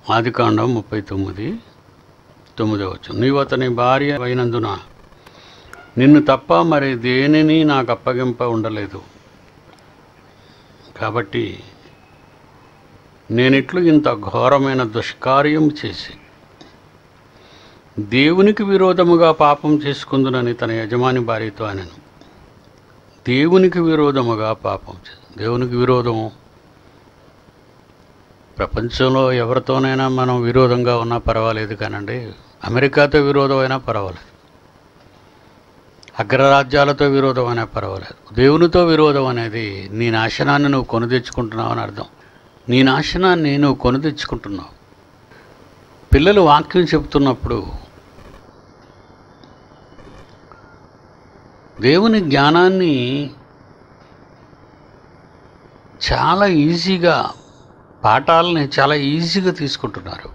ఆదికాండం ముప్పై తొమ్మిది తొమ్మిదవ వచ్చు నీవు అతని భార్య అయినందున నిన్ను తప్ప మరి దేనిని నాకు అప్పగింప ఉండలేదు కాబట్టి నేనిట్లు ఇంత ఘోరమైన దుష్కార్యం చేసి దేవునికి విరోధముగా పాపం చేసుకుందునని తన యజమాని భార్యతో అనను దేవునికి విరోధముగా పాపం చే- దేవునికి విరోధము ప్రపంచంలో ఎవరితోనైనా మనం విరోధంగా ఉన్నా పర్వాలేదు కానండి అమెరికాతో విరోధమైనా పర్వాలేదు అగ్రరాజ్యాలతో విరోధం అయినా పర్వాలేదు దేవునితో విరోధం అనేది నీ నాశనాన్ని నువ్వు కొని తెచ్చుకుంటున్నావు అని అర్థం నీ నాశనాన్ని నువ్వు కొని తెచ్చుకుంటున్నావు పిల్లలు వాక్యం చెబుతున్నప్పుడు దేవుని జ్ఞానాన్ని చాలా ఈజీగా పాఠాలని చాలా ఈజీగా తీసుకుంటున్నారు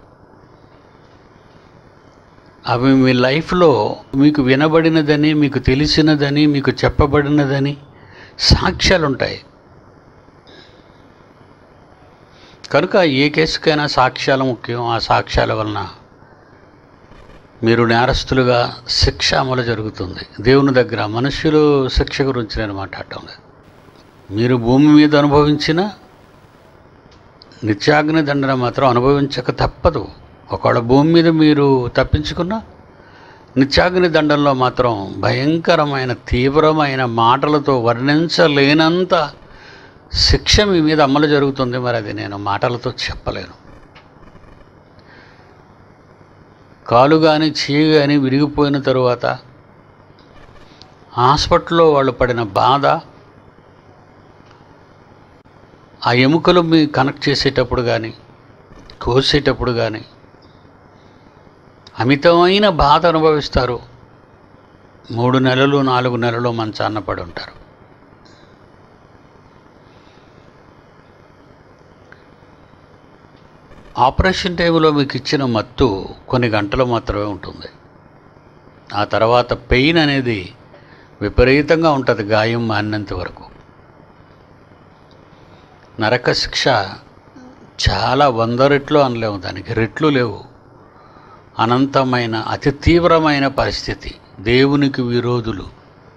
అవి మీ లైఫ్లో మీకు వినబడినదని మీకు తెలిసినదని మీకు చెప్పబడినదని సాక్ష్యాలు ఉంటాయి కనుక ఏ కేసుకైనా సాక్ష్యాలు ముఖ్యం ఆ సాక్ష్యాల వలన మీరు నేరస్తులుగా శిక్ష అమలు జరుగుతుంది దేవుని దగ్గర మనుషులు శిక్ష గురించి నేను మాట్లాడటం లేదు మీరు భూమి మీద అనుభవించిన నిత్యాగ్ని దండన మాత్రం అనుభవించక తప్పదు ఒకవేళ భూమి మీద మీరు తప్పించుకున్నా నిత్యాగ్ని దండంలో మాత్రం భయంకరమైన తీవ్రమైన మాటలతో వర్ణించలేనంత శిక్ష మీ మీద అమలు జరుగుతుంది మరి అది నేను మాటలతో చెప్పలేను కాలు కానీ చేయి కానీ విరిగిపోయిన తరువాత హాస్పిటల్లో వాళ్ళు పడిన బాధ ఆ ఎముకలు మీ కనెక్ట్ చేసేటప్పుడు కానీ కోసేటప్పుడు కానీ అమితమైన బాధ అనుభవిస్తారు మూడు నెలలు నాలుగు నెలలు మంచాన్న పడి ఉంటారు ఆపరేషన్ టైంలో మీకు ఇచ్చిన మత్తు కొన్ని గంటలు మాత్రమే ఉంటుంది ఆ తర్వాత పెయిన్ అనేది విపరీతంగా ఉంటుంది గాయం మానినంత వరకు నరక శిక్ష చాలా వంద రెట్లు అనలేము దానికి రెట్లు లేవు అనంతమైన అతి తీవ్రమైన పరిస్థితి దేవునికి విరోధులు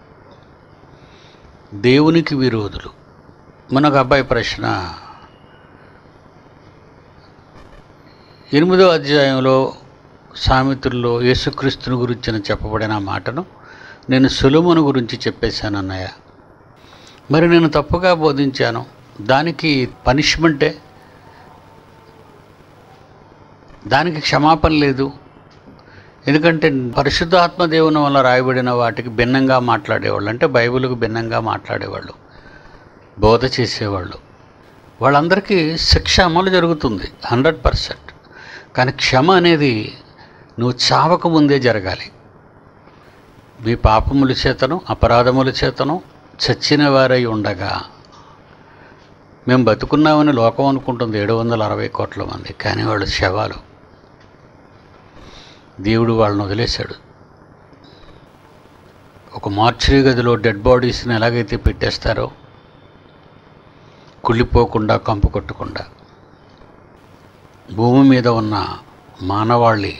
దేవునికి విరోధులు మనకు అబ్బాయి ప్రశ్న ఎనిమిదో అధ్యాయంలో సామెతల్లో యేసుక్రీస్తుని గురించిన చెప్పబడిన మాటను నేను సులుమును గురించి చెప్పేశాను అన్నయ్య మరి నేను తప్పుగా బోధించాను దానికి పనిష్మెంటే దానికి క్షమాపణ లేదు ఎందుకంటే పరిశుద్ధాత్మ దేవుని వల్ల రాయబడిన వాటికి భిన్నంగా మాట్లాడేవాళ్ళు అంటే బైబిల్కు భిన్నంగా మాట్లాడేవాళ్ళు బోధ చేసేవాళ్ళు వాళ్ళందరికీ శిక్ష అమలు జరుగుతుంది హండ్రెడ్ పర్సెంట్ కానీ క్షమ అనేది నువ్వు చావక ముందే జరగాలి మీ పాపముల చేతను అపరాధముల చేతను చచ్చిన వారై ఉండగా మేము బతుకున్నామని లోకం అనుకుంటుంది ఏడు వందల అరవై కోట్ల మంది కానీ వాళ్ళు శవాలు దేవుడు వాళ్ళని వదిలేశాడు ఒక మార్చరీ గదిలో డెడ్ బాడీస్ని ఎలాగైతే పెట్టేస్తారో కుళ్ళిపోకుండా కంపు కొట్టకుండా భూమి మీద ఉన్న మానవాళి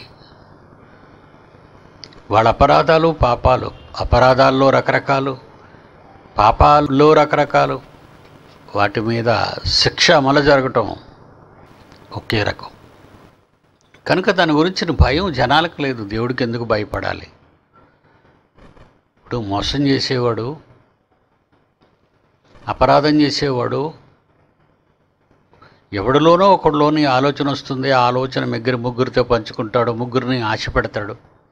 వాళ్ళ అపరాధాలు పాపాలు అపరాధాల్లో రకరకాలు పాపాల్లో రకరకాలు వాటి మీద శిక్ష అమలు జరగటం ఒకే రకం కనుక దాని గురించిన భయం జనాలకు లేదు దేవుడికి ఎందుకు భయపడాలి ఇప్పుడు మోసం చేసేవాడు అపరాధం చేసేవాడు ఎవడిలోనో ఒకడిలోని ఆలోచన వస్తుంది ఆ ఆలోచన ముగ్గురు ముగ్గురితో పంచుకుంటాడు ముగ్గురిని ఆశ పెడతాడు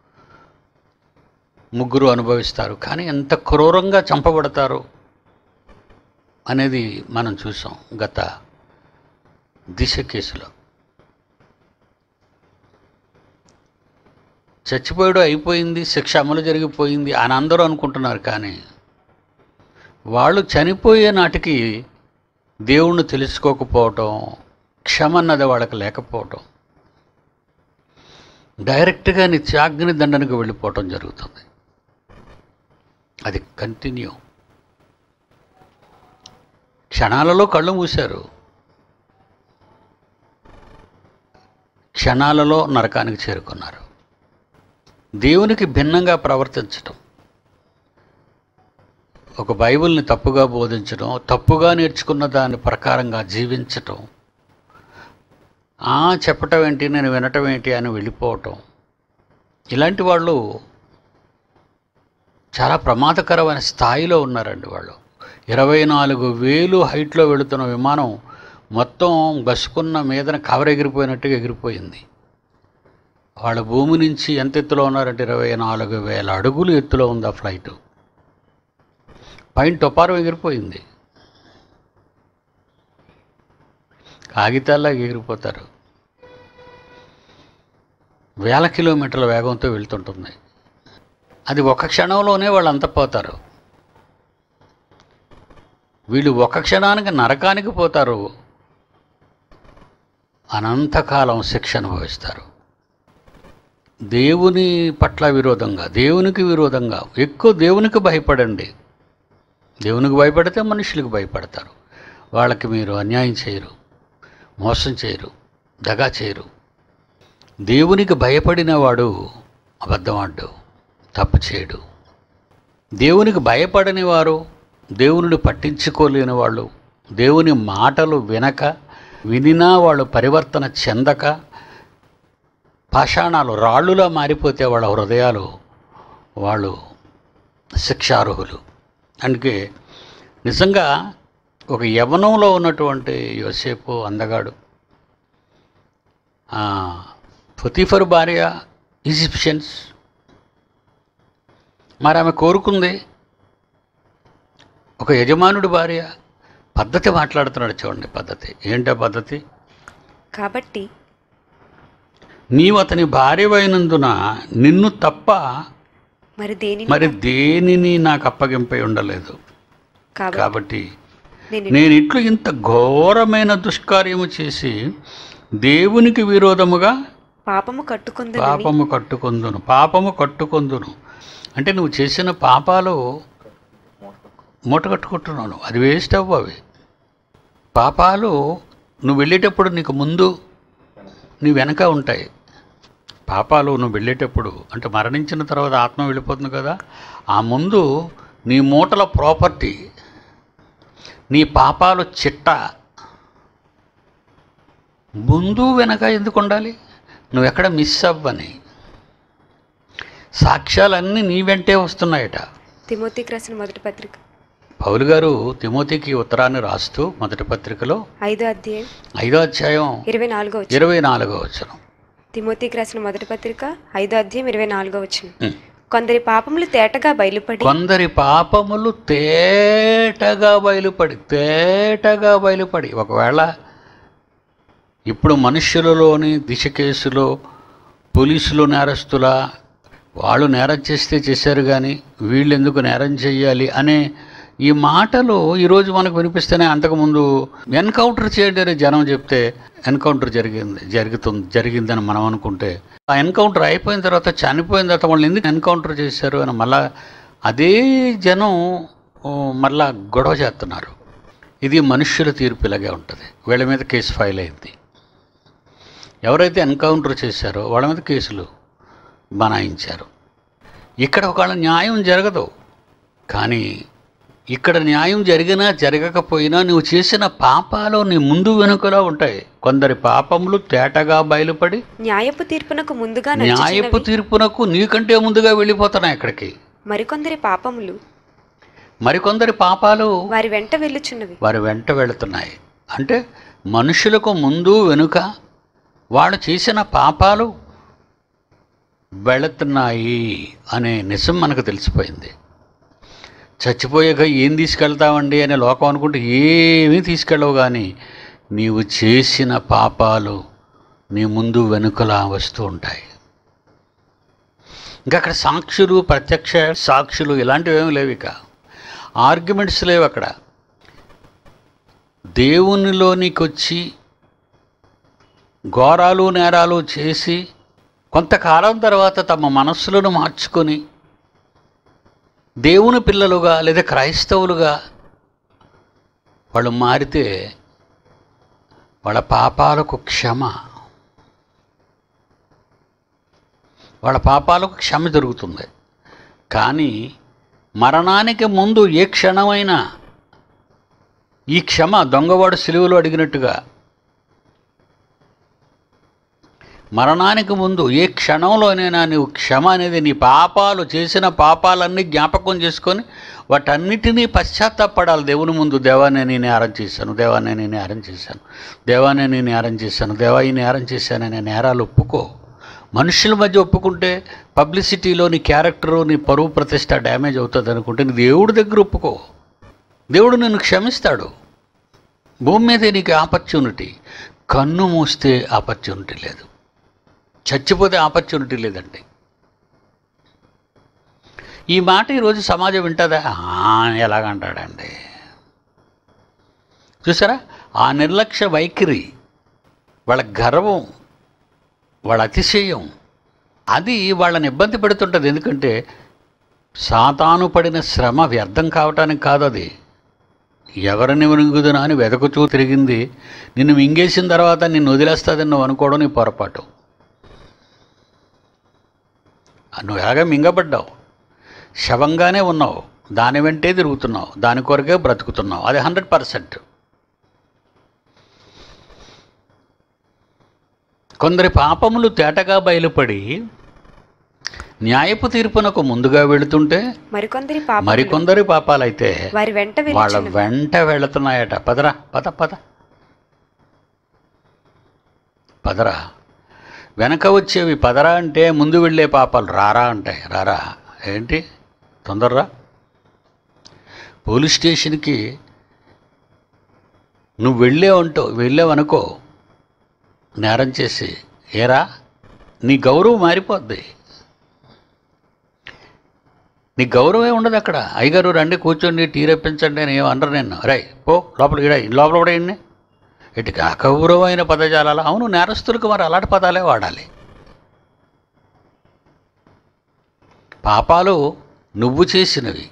ముగ్గురు అనుభవిస్తారు కానీ ఎంత క్రూరంగా చంపబడతారు అనేది మనం చూసాం గత దిశ కేసులో చచ్చిపోయాడు అయిపోయింది శిక్ష అమలు జరిగిపోయింది అని అందరూ అనుకుంటున్నారు కానీ వాళ్ళు చనిపోయే నాటికి దేవుణ్ణి తెలుసుకోకపోవటం క్షమ అన్నది వాళ్ళకి లేకపోవటం డైరెక్ట్గా నిత్యాగ్ని దండనకు వెళ్ళిపోవటం జరుగుతుంది అది కంటిన్యూ క్షణాలలో కళ్ళు మూశారు క్షణాలలో నరకానికి చేరుకున్నారు దేవునికి భిన్నంగా ప్రవర్తించటం ఒక బైబిల్ని తప్పుగా బోధించడం తప్పుగా నేర్చుకున్న దాని ప్రకారంగా జీవించటం ఆ చెప్పటం ఏంటి నేను వినటం ఏంటి అని వెళ్ళిపోవటం ఇలాంటి వాళ్ళు చాలా ప్రమాదకరమైన స్థాయిలో ఉన్నారండి వాళ్ళు ఇరవై నాలుగు వేలు హైట్లో వెళుతున్న విమానం మొత్తం గసుకున్న మీదన కవర్ ఎగిరిపోయినట్టుగా ఎగిరిపోయింది వాళ్ళ భూమి నుంచి ఎంత ఎత్తులో ఉన్నారంటే ఇరవై నాలుగు వేల అడుగులు ఎత్తులో ఉంది ఆ ఫ్లైట్ పైన టొపారం ఎగిరిపోయింది కాగితాల్లో ఎగిరిపోతారు వేల కిలోమీటర్ల వేగంతో వెళ్తుంటుంది అది ఒక క్షణంలోనే వాళ్ళు అంతపోతారు వీళ్ళు ఒక క్షణానికి నరకానికి పోతారు అనంతకాలం శిక్ష అనుభవిస్తారు దేవుని పట్ల విరోధంగా దేవునికి విరోధంగా ఎక్కువ దేవునికి భయపడండి దేవునికి భయపడితే మనుషులకు భయపడతారు వాళ్ళకి మీరు అన్యాయం చేయరు మోసం చేయరు దగా చేయరు దేవునికి భయపడిన వాడు అబద్ధమాడు తప్పు చేయడు దేవునికి భయపడని వారు దేవునిని పట్టించుకోలేని వాళ్ళు దేవుని మాటలు వినక వినినా వాళ్ళు పరివర్తన చెందక పాషాణాలు రాళ్ళులా మారిపోతే వాళ్ళ హృదయాలు వాళ్ళు శిక్షార్హులు అందుకే నిజంగా ఒక యవనంలో ఉన్నటువంటి యోసేపు అందగాడు ఫుతిఫర్ భార్య ఈజిప్షియన్స్ మరి ఆమె కోరుకుంది ఒక యజమానుడి భార్య పద్ధతి మాట్లాడుతున్నాడు చూడండి పద్ధతి ఏంటా పద్ధతి కాబట్టి నీవు అతని భార్యవైనందున నిన్ను తప్ప మరి దేనిని మరి దేనిని నాకు అప్పగింపై ఉండలేదు కాబట్టి కాబట్టి నేను నేను ఇట్లు ఇంత ఘోరమైన దుష్కార్యము చేసి దేవునికి విరోధముగా పాపము కట్టుకుందని పాపము కట్టుకొందును పాపము కట్టుకొందును అంటే నువ్వు చేసిన పాపాలు మూట కట్టుకుంటున్నాను అది వేస్ట్ అవ్వు అవి పాపాలు నువ్వు వెళ్ళేటప్పుడు నీకు ముందు నీ వెనక ఉంటాయి పాపాలు నువ్వు వెళ్ళేటప్పుడు అంటే మరణించిన తర్వాత ఆత్మ వెళ్ళిపోతుంది కదా ఆ ముందు నీ మూటల ప్రాపర్టీ నీ పాపాలు చిట్ట ముందు వెనక ఎందుకు ఉండాలి నువ్వు ఎక్కడ మిస్ అవ్వని సాక్ష్యాలన్నీ నీ వెంటే వస్తున్నాయట తిమోతికి రాసిన మొదటి పత్రిక పౌలు గారు తిమోతికి ఉత్తరాన్ని రాస్తూ మొదటి పత్రికలో ఐదో అధ్యాయం ఐదో అధ్యాయం ఇరవై నాలుగో వచ్చిన ఇరవై నాలుగో వచనం తిమోతికి రాసిన మొదటి పత్రిక ఐదో అధ్యాయం ఇరవై నాలుగో వచ్చిన ఉమ్. కొందరి పాపములు తేటగా బయలుపడి కొందరి పాపములు తేటగా బయలుపడి తేటగా బయలుపడి ఒకవేళ ఇప్పుడు మనుష్యులలోని దిశ కేసులో పోలీసులు నేరస్తుల వాళ్ళు నేరం చేస్తే చేశారు కానీ వీళ్ళు ఎందుకు నేరం చేయాలి అనే ఈ మాటలు ఈరోజు మనకు వినిపిస్తేనే అంతకుముందు ఎన్కౌంటర్ చేయండి అని జనం చెప్తే ఎన్కౌంటర్ జరిగింది జరుగుతుంది జరిగిందని మనం అనుకుంటే ఆ ఎన్కౌంటర్ అయిపోయిన తర్వాత చనిపోయిన తర్వాత వాళ్ళు ఎందుకు ఎన్కౌంటర్ చేశారు అని మళ్ళా అదే జనం ఓ, మళ్ళా గొడవ చేస్తున్నారు ఇది మనుష్యుల తీర్పు ఇలాగే ఉంటుంది వీళ్ళ మీద కేసు ఫైల్ అయింది ఎవరైతే ఎన్కౌంటర్ చేశారో వాళ్ళ మీద కేసులు బనాయించారు ఇక్కడ ఒకవేళ న్యాయం జరగదు కానీ ఇక్కడ న్యాయం జరిగినా జరగకపోయినా నువ్వు చేసిన పాపాలు నీ ముందు వెనుకలా ఉంటాయి కొందరి పాపములు తేటగా బయలుపడి న్యాయపు తీర్పునకు ముందుగా న్యాయపు నడుచుచున్నవి తీర్పునకు నీకంటే ముందుగా వెళ్ళిపోతున్నాయి అక్కడికి మరికొందరి పాపములు మరికొందరి పాపాలు వారి వెంట వెళ్ళుచున్నవి వారి వెంట వెళుతున్నాయి అంటే మనుషులకు ముందు వెనుక వాళ్ళు చేసిన పాపాలు వెళుతున్నాయి అనే నిజం మనకు తెలిసిపోయింది చచ్చిపోయాక ఏం తీసుకెళ్తామండి అనే లోకం అనుకుంటే ఏమీ తీసుకెళ్ళవు కానీ నీవు చేసిన పాపాలు నీ ముందు వెనుకలా వస్తూ ఉంటాయి ఇంకా అక్కడ సాక్షులు ప్రత్యక్ష సాక్షులు ఇలాంటివి ఏమి లేవు ఇక ఆర్గ్యుమెంట్స్ లేవు అక్కడ దేవునిలోనికి వచ్చి ఘోరాలు నేరాలు చేసి కొంతకాలం తర్వాత తమ మనస్సులను మార్చుకొని దేవుని పిల్లలుగా లేదా క్రైస్తవులుగా వాళ్ళు మారితే వాళ్ళ పాపాలకు క్షమ వాళ్ళ పాపాలకు క్షమ దొరుకుతుంది కానీ మరణానికి ముందు ఏ క్షణమైనా ఈ క్షమ దొంగవాడు సిలువలో అడిగినట్టుగా మరణానికి ముందు ఏ క్షణంలోనైనా నువ్వు క్షమ అనేది నీ పాపాలు చేసిన పాపాలన్నీ జ్ఞాపకం చేసుకొని వాటన్నిటినీ పశ్చాత్తాపడాలి దేవుని ముందు దేవాన్ని నేను నేరం చేశాను దేవాన్ని నేను నేరం చేశాను దేవాన్ని నేను నేరం చేశాను దేవా ఈ నేరం చేశాననే నేరాలు ఒప్పుకో మనుషుల మధ్య ఒప్పుకుంటే పబ్లిసిటీలో నీ క్యారెక్టరు నీ పరువు ప్రతిష్ట డ్యామేజ్ అవుతుంది అనుకుంటే నీ దేవుడి దగ్గర ఒప్పుకో దేవుడు నిన్ను క్షమిస్తాడు భూమి మీద నీకు ఆపర్చునిటీ కన్ను మూస్తే ఆపర్చునిటీ లేదు చచ్చిపోతే ఆపర్చునిటీ లేదండి ఈ మాట ఈరోజు సమాజం వింటుందా ఆ, ఎలాగంటాడండి చూసారా ఆ నిర్లక్ష్య వైఖరి వాళ్ళ గర్వం వాళ్ళ అతిశయం అది వాళ్ళని ఇబ్బంది పెడుతుంటుంది ఎందుకంటే సాతాను పడిన శ్రమ వ్యర్థం కావటానికి కాదు అది ఎవరిని మింగుదునా అని వెదకుచూ తిరిగింది నిన్ను మింగేసిన తర్వాత నిన్ను వదిలేస్తుందని నువ్వు అనుకోవడం నీ పొరపాటు నువ్వు ఎలాగ మింగబడ్డావు శవంగానే ఉన్నావు దాని వెంటే తిరుగుతున్నావు దాని కొరకే బ్రతుకుతున్నావు అది హండ్రెడ్ పర్సెంట్ కొందరి పాపములు తేటగా బయలుపడి న్యాయపు తీర్పునకు ముందుగా వెళుతుంటే మరికొందరి పాప మరికొందరి పాపాలైతే వారి వెంట వాళ్ళ వెళ్ళి వెంట వెళుతున్నాయట పదరా పద పద పదరా వెనక వచ్చేవి పదరా అంటే ముందు వెళ్ళే పాపాలు రారా అంటాయి రారా ఏంటి తొందరరా పోలీస్ స్టేషన్కి నువ్వు వెళ్ళేవంటో వెళ్ళావనుకో నేరం చేసి ఏరా నీ గౌరవం మారిపోద్ది నీ గౌరవమే ఉండదు అక్కడ అయ్యగారు రండి కూర్చోండి టీ రప్పించండి అని ఏమనరు నేను రై పో లోపల ఇడ లోపల పడేయండి ఇటు అగౌరవమైన పదజాలాలు అవును నేరస్తులకు మరి అలాంటి పదాలే వాడాలి పాపాలు నువ్వు చేసినవి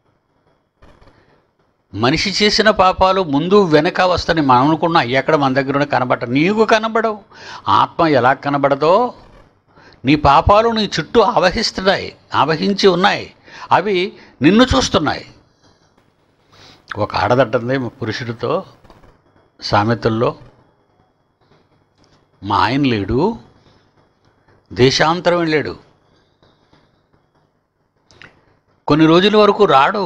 మనిషి చేసిన పాపాలు ముందు వెనక వస్తాయని మనం అనుకున్నా ఎక్కడ మన దగ్గర కనబడ నీకు కనబడవు ఆత్మ ఎలా కనబడదో నీ పాపాలు నీ చుట్టూ ఆవహిస్తున్నాయి ఆవహించి ఉన్నాయి అవి నిన్ను చూస్తున్నాయి ఒక ఆడదట్టుంది పురుషుడితో సామెతల్లో మా ఆయన లేడు దేశాంతరం వెళ్ళాడు కొన్ని రోజుల వరకు రాడు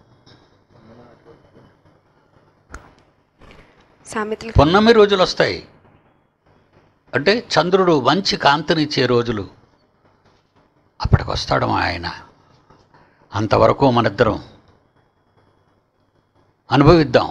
సామెతలు పొన్నమి రోజులు వస్తాయి అంటే చంద్రుడు మంచి కాంతినిచ్చే రోజులు అప్పటికి వస్తాడు మా ఆయన అంతవరకు మనిద్దరం అనుభవిద్దాం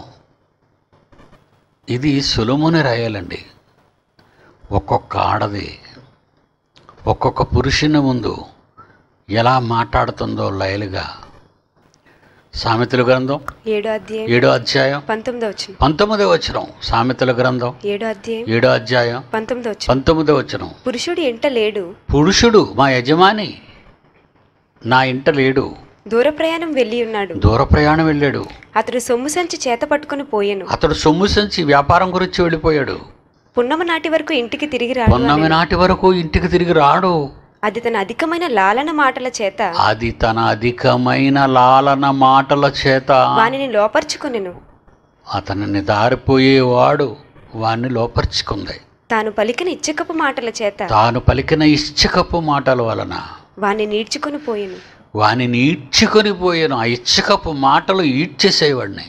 ఇది సులుముని రాయాలండి ఒక్కొక్క ఆడది ఒక్కొక్క పురుషుని ముందు ఎలా మాట్లాడుతుందో లయలుగా సామెతల గ్రంథం ఏడో అధ్యాయం ఏడో అధ్యాయం పంతొమ్మిదో వచ్చిన పంతొమ్మిదో వచనం సామెతల గ్రంథం ఏడో అధ్యాయం ఏడో అధ్యాయం పంతొమ్మిదో వచ్చిన పంతొమ్మిదో వచనం పురుషుడు ఎంట లేడు పురుషుడు మా యజమాని నా ఇంట లేడు దూర ప్రయాణం వెళ్ళి ఉన్నాడు దూర ప్రయాణం వెళ్ళాడు అతడు సొమ్ము సంచి చేత పట్టుకుని పోయెను అతడు సొమ్ము సంచి వ్యాపారం గురించి వెళ్ళిపోయాడు పున్నమ నాటి వరకు ఇంటికి తిరిగి రాడు పొన్నమి నాటి వరకు ఇంటికి తిరిగి రాడు అది తన అధికమైన లాలన మాటల చేత అది తన అధికమైన లాలన మాటల చేత వానిని లోపర్చుకొనెను అతనిని దారిపోయేవాడు వాణ్ణి లోపరుచుకుంది తాను పలికిన ఇచ్చకపు మాటల చేత తాను పలికిన ఇచ్చకపు మాటల వలన వాణ్ణి నీడ్చుకొని పోయెను వానిని ఈడ్చుకొని పోయాను ఆ ఇచ్చకపు మాటలు ఈడ్చేసేవాడిని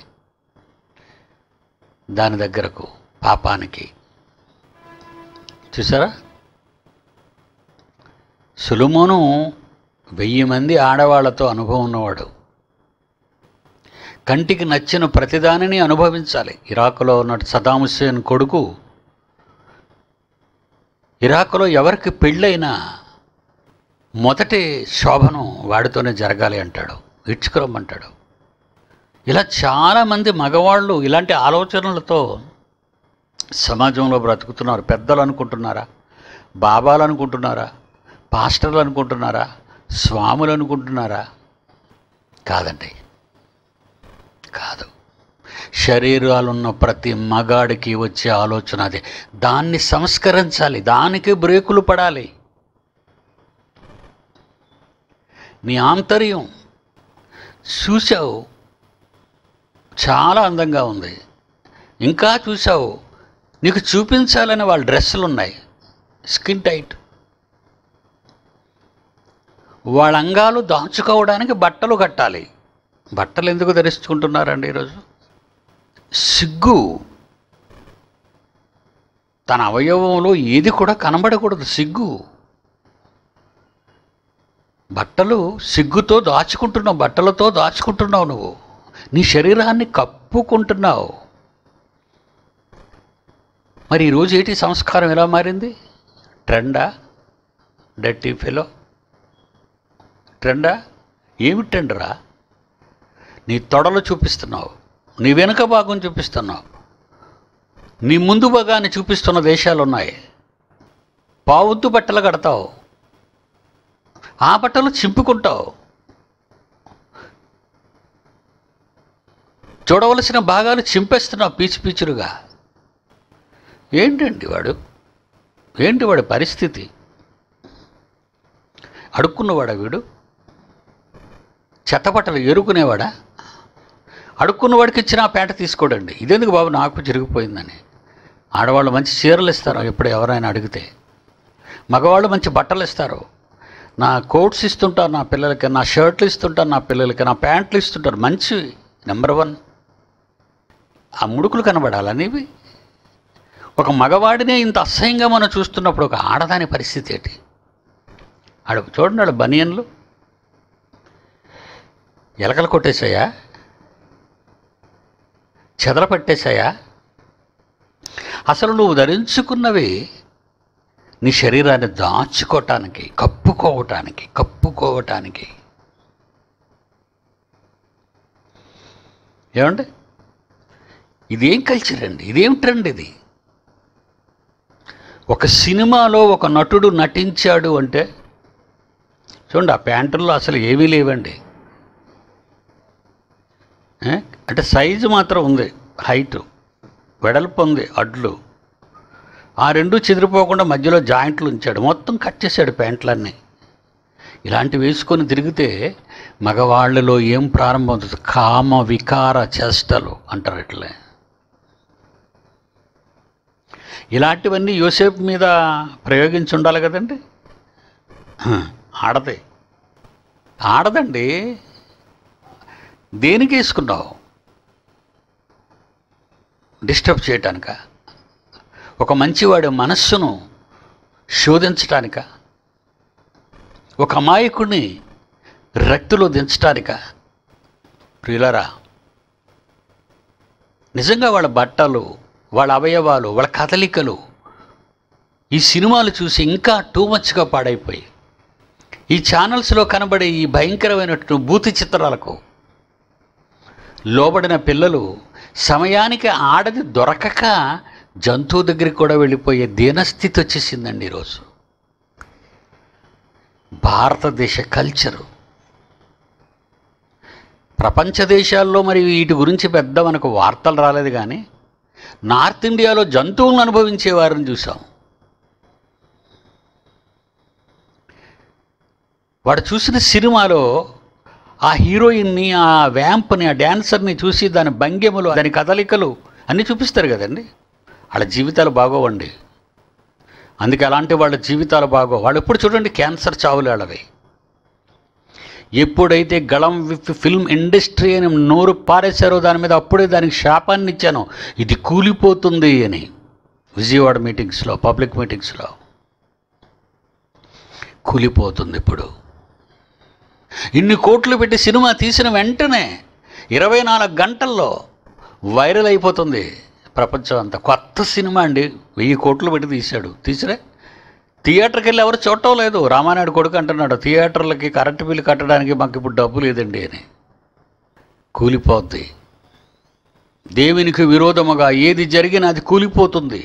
దాని దగ్గరకు పాపానికి చూసారా సులుమోను వెయ్యి మంది ఆడవాళ్లతో అనుభవం ఉన్నవాడు కంటికి నచ్చిన ప్రతిదానిని అనుభవించాలి ఇరాకులో ఉన్న సదాం హుస్సేన్ కొడుకు ఇరాకులో ఎవరికి పెళ్ళైనా మొదటి శోభనం వాడితోనే జరగాలి అంటాడు ఇడ్చుకురమ్మంటాడు ఇలా చాలామంది మగవాళ్ళు ఇలాంటి ఆలోచనలతో సమాజంలో బ్రతుకుతున్నారు పెద్దలు అనుకుంటున్నారా బాబాలు అనుకుంటున్నారా పాస్టర్లు అనుకుంటున్నారా స్వాములు అనుకుంటున్నారా కాదండి కాదు శరీరాలున్న ప్రతి మగాడికి వచ్చే ఆలోచన అదే దాన్ని సంస్కరించాలి దానికి బ్రేకులు పడాలి నీ ఆంతర్యం చూసావు చాలా అందంగా ఉంది ఇంకా చూసావు నీకు చూపించాలని వాళ్ళ డ్రెస్సులు ఉన్నాయి స్కిన్ టైట్ వాళ్ళ అంగాలు దాచుకోవడానికి బట్టలు కట్టాలి బట్టలు ఎందుకు ధరించుకుంటున్నారండి ఈరోజు సిగ్గు తన అవయవంలో ఏది కూడా కనబడకూడదు సిగ్గు బట్టలు సిగ్గుతో దాచుకుంటున్నావు బట్టలతో దాచుకుంటున్నావు నువ్వు నీ శరీరాన్ని కప్పుకుంటున్నావు మరి ఈరోజు ఏంటి సంస్కారం ఎలా మారింది ట్రెండా డట్టి ఫెలో ట్రెండా ఏమి ట్రెండరా నీ తొడలు చూపిస్తున్నావు నీ వెనుక భాగం చూపిస్తున్నావు నీ ముందు భాగాన్ని చూపిస్తున్న దేశాలు ఉన్నాయి పావుద్దు బట్టలు కడతావు ఆ బట్టలు చింపుకుంటావు చూడవలసిన భాగాలు చింపేస్తున్నావు పీచు పీచులుగా ఏంటండి వాడు ఏంటి వాడి పరిస్థితి అడుక్కున్నవాడా వీడు చెత్తబట్టలు ఎరుకునేవాడా అడుక్కున్నవాడికి ఇచ్చిన ఆ పేట తీసుకోడండి ఇదెందుకు బాబు నాకు జరిగిపోయిందని ఆడవాళ్ళు మంచి చీరలు ఇస్తారు ఎప్పుడు ఎవరైనా అడిగితే మగవాళ్ళు మంచి బట్టలు ఇస్తారు నా కోట్స్ ఇస్తుంటారు నా పిల్లలకి నా షర్ట్లు ఇస్తుంటారు నా పిల్లలకి నా ప్యాంట్లు ఇస్తుంటారు మంచి నెంబర్ వన్ ఆ ముడుకులు కనబడాలనేవి ఒక మగవాడినే ఇంత అసహ్యంగా మనం చూస్తున్నప్పుడు ఒక ఆడదాని పరిస్థితి ఏంటి ఆడు చూడండి ఆడు బనియన్లు ఎలకలు కొట్టేశాయా చెదల పట్టేశాయా అసలు నువ్వు ధరించుకున్నవి నీ శరీరాన్ని దాచుకోవటానికి కప్పుకోవటానికి కప్పుకోవటానికి ఏమండి ఇదేం కల్చర్ అండి ఇదేం ట్రెండ్ ఇది ఒక సినిమాలో ఒక నటుడు నటించాడు అంటే చూడండి ఆ ప్యాంటుల్లో అసలు ఏమీ లేవండి ఏ? అంటే సైజు మాత్రం ఉంది హైటు వెడల్పు ఉంది అడ్లు ఆ రెండు చెదిరిపోకుండా మధ్యలో జాయింట్లు ఉంచాడు మొత్తం కట్ చేశాడు ప్యాంట్లన్నీ ఇలాంటివి వేసుకొని తిరిగితే మగవాళ్ళలో ఏం ప్రారంభమవుతుంది కామ వికార చేష్టలు అంటారు ఇట్లే ఇలాంటివన్నీ యోసేపు మీద ప్రయోగించి ఉండాలి కదండి హ, ఆడదే ఆడదండి దేనికి వేసుకున్నావు డిస్టర్బ్ చేయటానిక ఒక మంచివాడి మనస్సును శోధించటానిక ఒక అమాయకుడిని రక్తులో దించటానిక ప్రియులరా నిజంగా వాళ్ళ బట్టలు వాళ్ళ అవయవాలు వాళ్ళ కదలికలు ఈ సినిమాలు చూసి ఇంకా టూ మచ్గా పాడైపోయి ఈ ఛానల్స్లో కనబడే ఈ భయంకరమైనటువంటి భూతి చిత్రాలకు లోబడిన పిల్లలు సమయానికి ఆడది దొరకక జంతువు దగ్గరికి కూడా వెళ్ళిపోయే దీనస్థితి వచ్చేసిందండి ఈరోజు భారతదేశ కల్చరు ప్రపంచ దేశాల్లో మరి వీటి గురించి పెద్ద మనకు వార్తలు రాలేదు కానీ నార్త్ ఇండియాలో జంతువులను అనుభవించే వారిని చూసాం వాడు చూసిన సినిమాలో ఆ హీరోయిన్ని ఆ వ్యాంప్ని ఆ డ్యాన్సర్ని చూసి దాని భంగిమలు దాని కదలికలు అన్నీ చూపిస్తారు కదండి వాళ్ళ జీవితాలు బాగోవండి అందుకే అలాంటి వాళ్ళ జీవితాలు బాగో వాళ్ళు ఎప్పుడు చూడండి క్యాన్సర్ చావులు వాళ్ళవి ఎప్పుడైతే గళం విప్పి ఫిల్మ్ ఇండస్ట్రీ అని నోరు పారేశారో దాని మీద అప్పుడే దానికి శాపాన్ని ఇచ్చాను ఇది కూలిపోతుంది అని విజయవాడ మీటింగ్స్లో పబ్లిక్ మీటింగ్స్లో కూలిపోతుంది ఇప్పుడు ఇన్ని కోట్లు పెట్టి సినిమా తీసిన వెంటనే ఇరవై నాలుగు గంటల్లో వైరల్ అయిపోతుంది ప్రపంచం అంతా కొత్త సినిమా అండి వెయ్యి కోట్లు పెట్టి తీశాడు తీసిరే థియేటర్కి వెళ్ళి ఎవరు చూడటం లేదు రామానాయుడు కొడుకు అంటున్నాడు థియేటర్లకి కరెంటు బిల్లు కట్టడానికి మాకు ఇప్పుడు డబ్బు లేదండి అని కూలిపోద్ది దేవునికి విరోధముగా ఏది జరిగినా అది కూలిపోతుంది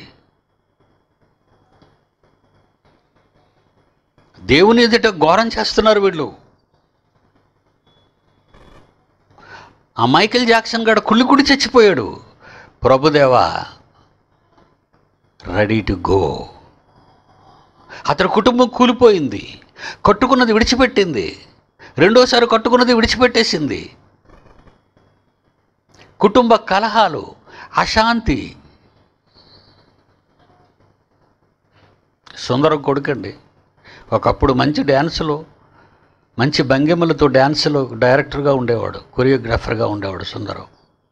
దేవుని ఎదుట ఘోరం చేస్తున్నారు వీళ్ళు ఆ మైకేల్ జాక్సన్ గడ కుళ్ళి కుడి చచ్చిపోయాడు ప్రభుదేవా రెడీ టు గో అతని కుటుంబం కూలిపోయింది కట్టుకున్నది విడిచిపెట్టింది రెండోసారి కట్టుకున్నది విడిచిపెట్టేసింది కుటుంబ కలహాలు అశాంతి సుందరం కొడుకండి ఒకప్పుడు మంచి డ్యాన్సులు మంచి భంగిమలతో డ్యాన్సులు డైరెక్టర్గా ఉండేవాడు కొరియోగ్రాఫర్గా ఉండేవాడు సుందరం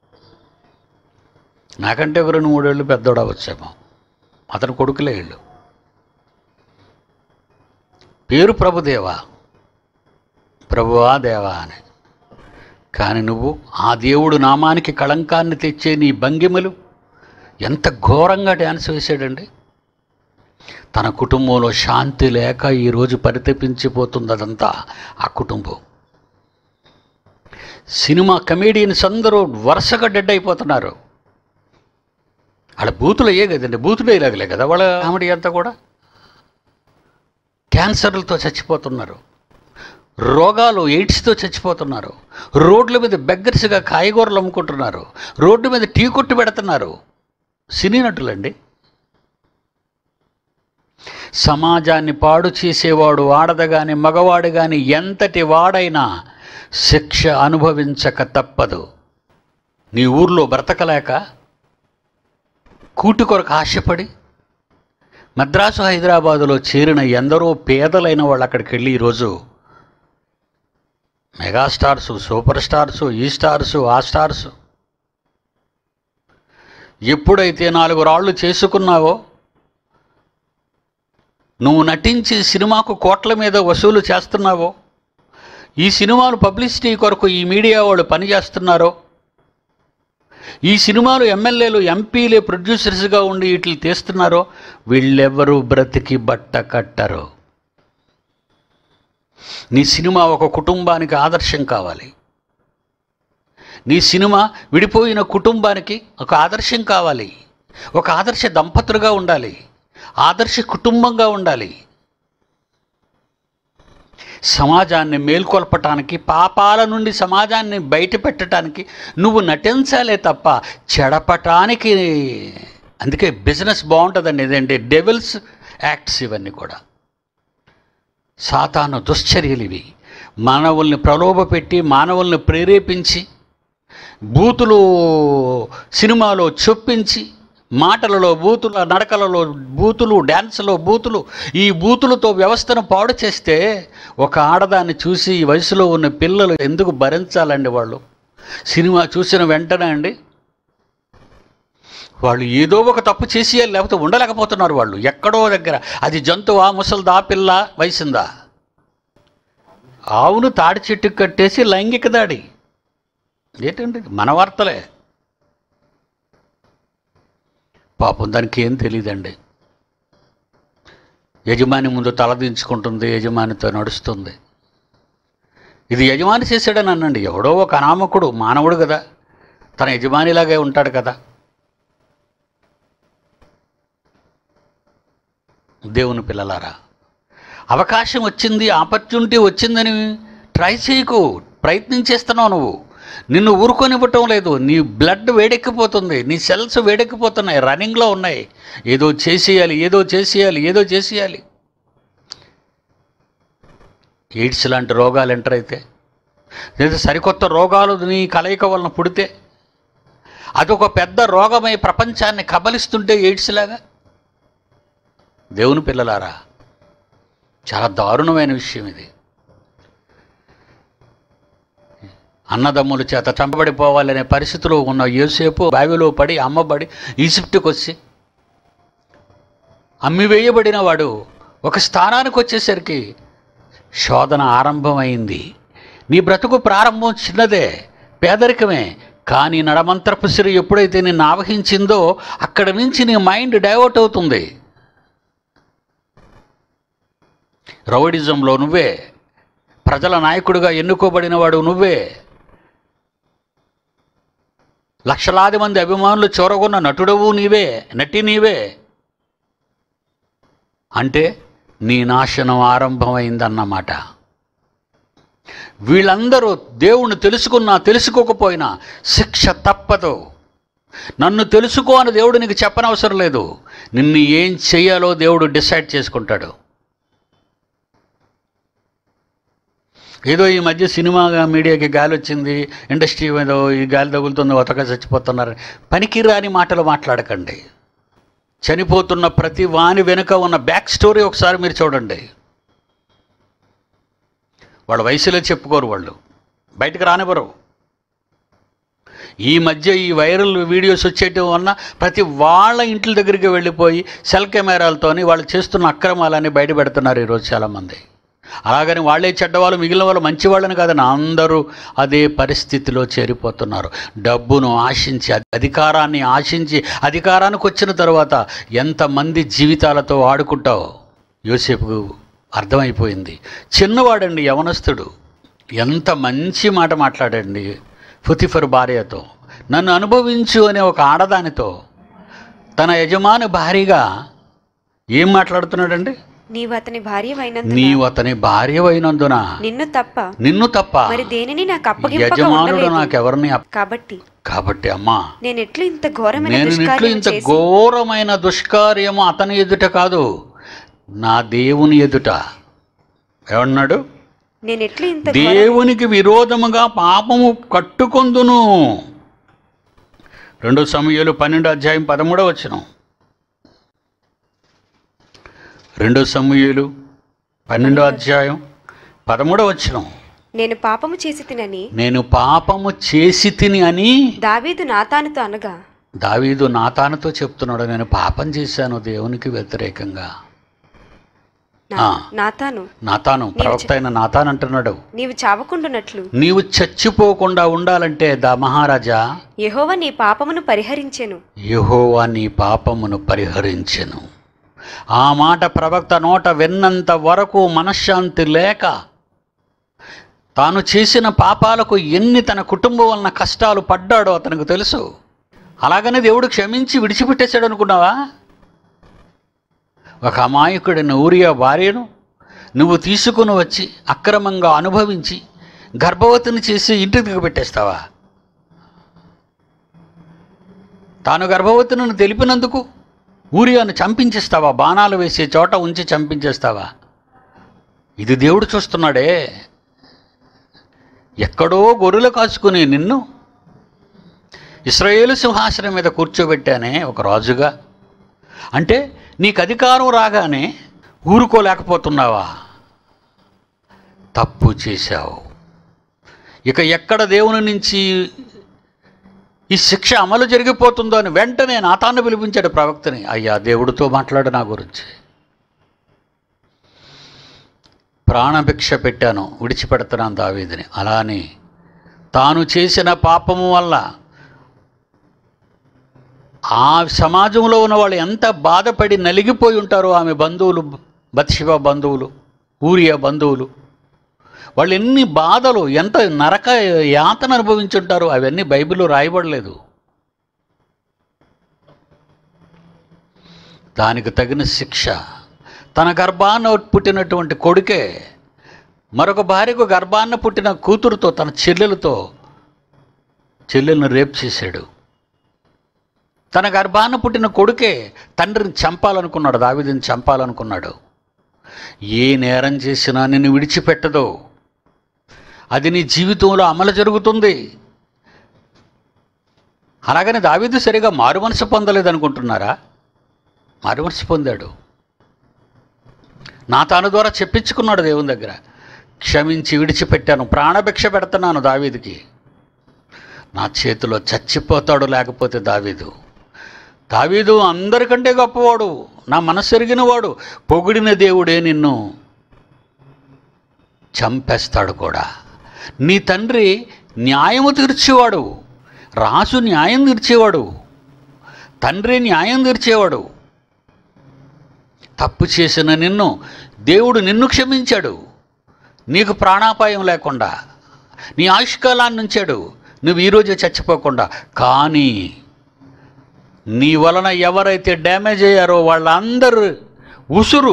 నాకంటే ఒక రెండు మూడేళ్ళు పెద్దోడు అవ్వచ్చేమో అతని కొడుకులే వీళ్ళు పేరు ప్రభుదేవా ప్రభువా దేవా అని కానీ నువ్వు ఆ దేవుడు నామానికి కళంకాన్ని తెచ్చే నీ భంగిమలు ఎంత ఘోరంగా డ్యాన్స్ వేసాడండి తన కుటుంబంలో శాంతి లేక ఈరోజు పరితపించిపోతుంది అదంతా ఆ కుటుంబం సినిమా కమేడియన్స్ అందరూ వరుసగా డెడ్ అయిపోతున్నారు వాళ్ళ బూతులు అయ్యే కదండి బూతులు వేయలేగలే కదా వాళ్ళ కామెడీ అంతా కూడా క్యాన్సర్లతో చచ్చిపోతున్నారు రోగాలు ఎయిడ్స్తో చచ్చిపోతున్నారు రోడ్ల మీద బెగ్గర్స్గా కాయగూరలు అమ్ముకుంటున్నారు రోడ్డు మీద టీ కొట్టు పెడుతున్నారు సినీ నటులండి సమాజాన్ని పాడు చేసేవాడు ఆడద గాని మగవాడు గాని ఎంతటి వాడైనా శిక్ష అనుభవించక తప్పదు నీ ఊర్లో బ్రతకలేక కూటి కొరకు ఆశపడి మద్రాసు హైదరాబాదులో చేరిన ఎందరో పేదలైన వాళ్ళు అక్కడికి వెళ్ళి ఈరోజు మెగాస్టార్సు సూపర్ స్టార్సు ఈ స్టార్సు ఆ స్టార్సు ఎప్పుడైతే నాలుగు రాళ్ళు చేసుకున్నావో నువ్వు నటించి సినిమాకు కోట్ల మీద వసూలు చేస్తున్నావో ఈ సినిమాలు పబ్లిసిటీ కొరకు ఈ మీడియా వాళ్ళు పనిచేస్తున్నారో ఈ సినిమాలు ఎమ్మెల్యేలు ఎంపీలే ప్రొడ్యూసర్స్గా ఉండి వీటిని తీస్తున్నారో వీళ్ళెవ్వరూ బ్రతికి బట్ట కట్టరు నీ సినిమా ఒక కుటుంబానికి ఆదర్శం కావాలి నీ సినిమా విడిపోయిన కుటుంబానికి ఒక ఆదర్శం కావాలి ఒక ఆదర్శ దంపతులుగా ఉండాలి ఆదర్శ కుటుంబంగా ఉండాలి సమాజాన్ని మేల్కొల్పటానికి పాపాల నుండి సమాజాన్ని బయట పెట్టడానికి నువ్వు నటించాలే తప్ప చెడపటానికి అందుకే బిజినెస్ బాగుంటుందండి ఇదేంటి డెవిల్స్ యాక్ట్స్ ఇవన్నీ కూడా సాతాను దుశ్చర్యలు ఇవి మానవుల్ని ప్రలోభపెట్టి మానవుల్ని ప్రేరేపించి బూతులు సినిమాలో చొప్పించి మాటలలో బూతుల నడకలలో బూతులు డ్యాన్స్లో బూతులు ఈ బూతులతో వ్యవస్థను పాడు చేస్తే ఒక ఆడదాన్ని చూసి ఈ వయసులో ఉన్న పిల్లలు ఎందుకు భరించాలండి వాళ్ళు సినిమా చూసిన వెంటనే అండి వాళ్ళు ఏదో ఒక తప్పు చేసేయాలి లేకపోతే ఉండలేకపోతున్నారు వాళ్ళు ఎక్కడో దగ్గర అది జంతువా ముసల్దా పిల్ల వయసుందా ఆవును తాడి చెట్టుకు కట్టేసి లైంగిక దాడి ఏంటండి మన వార్తలే పాపం దానికి ఏం తెలియదండి యజమాని ముందు తలదించుకుంటుంది యజమానితో నడుస్తుంది ఇది యజమాని చేశాడని అనండి ఎవడో ఒక అనామకుడు మానవుడు కదా తన యజమానిలాగే ఉంటాడు కదా దేవుని పిల్లలారా అవకాశం వచ్చింది ఆపర్చునిటీ వచ్చిందని ట్రై చేయకు ప్రయత్నం చేస్తున్నావు నువ్వు నిన్ను ఊరుకొనివ్వటం లేదు నీ బ్లడ్ వేడెక్కిపోతుంది నీ సెల్స్ వేడెక్కిపోతున్నాయి రన్నింగ్లో ఉన్నాయి ఏదో చేసేయాలి ఏదో చేసేయాలి ఏదో చేసేయాలి ఎయిడ్స్ లాంటి రోగాలు ఎంటర్ అయితే లేదా సరికొత్త రోగాలు నీ కలయిక వలన పుడితే అదొక పెద్ద రోగమై ప్రపంచాన్ని కబలిస్తుంటే ఎయిడ్స్ లాగా దేవుని పిల్లలారా చాలా దారుణమైన విషయం ఇది అన్నదమ్ముల చేత చంపబడిపోవాలనే పరిస్థితిలో ఉన్న యోసేపు బావిలో పడి అమ్మబడి ఈజిప్టుకు వచ్చి అమ్మివేయబడిన వాడు ఒక స్థానానికి వచ్చేసరికి శోధన ఆరంభమైంది నీ బ్రతుకు ప్రారంభం చిన్నదే పేదరికమే కానీ నడమంత్రపు సిరి ఎప్పుడైతే నిన్ను ఆవహించిందో అక్కడి నుంచి నీ మైండ్ డైవర్ట్ అవుతుంది రౌడిజంలో నువ్వే ప్రజల నాయకుడిగా ఎన్నుకోబడిన వాడు నువ్వే లక్షలాది మంది అభిమానులు చూరగొన్న నటుడవు నీవే నటి నీవే అంటే నీ నాశనం ఆరంభమైందన్నమాట వీళ్ళందరూ దేవుణ్ణి తెలుసుకున్నా తెలుసుకోకపోయినా శిక్ష తప్పదు నన్ను తెలుసుకో అని దేవుడు నీకు చెప్పనవసరం లేదు నిన్ను ఏం చెయ్యాలో దేవుడు డిసైడ్ చేసుకుంటాడు ఏదో ఈ మధ్య సినిమా మీడియాకి గాలి వచ్చింది ఇండస్ట్రీ ఏదో ఈ గాలి తగులుతుంది ఒతక చచ్చిపోతున్నారు పనికిరాని మాటలు మాట్లాడకండి చనిపోతున్న ప్రతి వాని వెనుక ఉన్న బ్యాక్ స్టోరీ ఒకసారి మీరు చూడండి వాళ్ళ వయసులో చెప్పుకోరు వాళ్ళు బయటకు రానివ్వరు ఈ మధ్య ఈ వైరల్ వీడియోస్ వచ్చేయటం వలన ప్రతి వాళ్ళ ఇంట్ల దగ్గరికి వెళ్ళిపోయి సెల్ కెమెరాలతోని వాళ్ళు చేస్తున్న అక్రమాలని బయట పెడుతున్నారు ఈరోజు చాలామంది అలాగని వాళ్ళే చెడ్డవాళ్ళు మిగిలిన వాళ్ళు మంచి వాళ్ళని కాదని అందరూ అదే పరిస్థితిలో చేరిపోతున్నారు డబ్బును ఆశించి అధికారాన్ని ఆశించి అధికారానికి వచ్చిన తర్వాత ఎంతమంది జీవితాలతో ఆడుకుంటావు యోసేపుకు అర్థమైపోయింది చిన్నవాడండి యవనస్తుడు ఎంత మంచి మాట మాట్లాడండి ఫుతిఫర్ భార్యతో నన్ను అనుభవించు అనే ఒక ఆడదానితో తన యజమాని భార్యగా ఏం మాట్లాడుతున్నాడండి నీవు అతని భార్య నీవు అతని భార్యవైనందున నిన్ను తప్ప నిన్ను తప్ప మరి దేనిని నాకు అప్పగింపక యజమానుడు ఉండలేదు. నాకెవరిని అప్- కాబట్టి కాబట్టి అమ్మా నేను ఎట్లు ఇంత ఘోరమైన నేను ఇట్లు దుష్కార్యం ఇంత చేసి ఘోరమైన దుష్కార్యము అతని ఎదుట కాదు నా దేవుని ఎదుట ఏమన్నాడు నేను ఎట్లు ఇంత ఘోర- దేవునికి విరోధముగా పాపము కట్టుకొందును రెండో సమయాలు పన్నెండు అధ్యాయం పదమూడవ వచనం రెండో సమయాలు పన్నెండో అధ్యాయం పదమూడవ వచనం నేను పాపము చేసి తినని నేను పాపము చేసి తిని అని దావీదు నాతానుతో అనగా దావీదు నాతానుతో చెప్తున్నాడు నేను పాపం చేశాను దేవునికి వ్యతిరేకంగా నా- ఆ. నాతాను నాతాను ప్రవక్త అయిన నాతాన్ అంటున్నాడు నీవు చావకుండునట్లు నీవు చచ్చిపోకుండా ఉండాలంటే దా మహారాజా యెహోవా నీ పాపమును పరిహరించెను యెహోవా నీ పాపమును పరిహరించెను ఆ మాట ప్రవక్త నోట విన్నంత వరకు మనశ్శాంతి లేక తాను చేసిన పాపాలకు ఎన్ని తన కుటుంబం వలన కష్టాలు పడ్డాడో అతనికి తెలుసు అలాగనే దేవుడు క్షమించి విడిచిపెట్టేశాడు అనుకున్నావా ఒక అమాయకుడైన ఊరియా భార్యను నువ్వు తీసుకుని వచ్చి అక్రమంగా అనుభవించి గర్భవతిని చేసి ఇంటికి దిగబెట్టేస్తావా తాను గర్భవతిని తెలిపినందుకు ఊరియాను చంపించేస్తావా బాణాలు వేసే చోట ఉంచి చంపించేస్తావా ఇది దేవుడు చూస్తున్నాడే ఎక్కడో గొర్రెలు కాచుకుని నిన్ను ఇస్రాయేలు సింహాసనం మీద కూర్చోబెట్టానే ఒక రాజుగా అంటే నీకు అధికారం రాగానే ఊరుకోలేకపోతున్నావా తప్పు చేశావు ఇక ఎక్కడ దేవుని నుంచి ఈ శిక్ష అమలు జరిగిపోతుందో అని వెంటనే నాతాన్ని పిలిపించాడు ప్రవక్తని అయ్యా దేవుడితో మాట్లాడు నా గురించి ప్రాణభిక్ష పెట్టాను విడిచిపెడుతున్నాను దావీదిని అలానే తాను చేసిన పాపము వల్ల ఆ సమాజంలో ఉన్న వాళ్ళు ఎంత బాధపడి నలిగిపోయి ఉంటారో ఆమె బంధువులు బత్శివ బంధువులు ఊరియా బంధువులు వాళ్ళు ఎన్ని బాధలు ఎంత నరక యాతన అనుభవించుంటారో అవన్నీ బైబిల్లో రాయబడలేదు దానికి తగిన శిక్ష తన గర్భాన పుట్టినటువంటి కొడుకే మరొక భార్యకు గర్భాన్న పుట్టిన కూతురుతో తన చెల్లెలతో చెల్లెలను రేప్ చేశాడు తన గర్భాన పుట్టిన కొడుకే తండ్రిని చంపాలనుకున్నాడు దావిదిని చంపాలనుకున్నాడు ఏ నేరం చేసినా నిన్ను విడిచిపెట్టదు అది నీ జీవితంలో అమలు జరుగుతుంది అలాగని దావీదు సరిగా మారు మనసు పొందలేదు అనుకుంటున్నారా మారు మనసు పొందాడు నా తాను ద్వారా చెప్పించుకున్నాడు దేవుని దగ్గర క్షమించి విడిచిపెట్టాను ప్రాణభిక్ష పెడుతున్నాను దావీదుకి నా చేతిలో చచ్చిపోతాడు లేకపోతే దావీదు దావీదు అందరికంటే గొప్పవాడు నా మనసు ఎరిగిన వాడు పొగిడిన దేవుడే నిన్ను చంపేస్తాడు కూడా నీ తండ్రి న్యాయము తీర్చేవాడు రాజు న్యాయం తీర్చేవాడు తండ్రి న్యాయం తీర్చేవాడు తప్పు చేసిన నిన్ను దేవుడు నిన్ను క్షమించాడు నీకు ప్రాణాపాయం లేకుండా నీ ఆయుష్కాలాన్ని ఉంచాడు నువ్వు ఈరోజే చచ్చిపోకుండా కానీ నీ వలన ఎవరైతే డ్యామేజ్ అయ్యారో వాళ్ళందరూ ఉసురు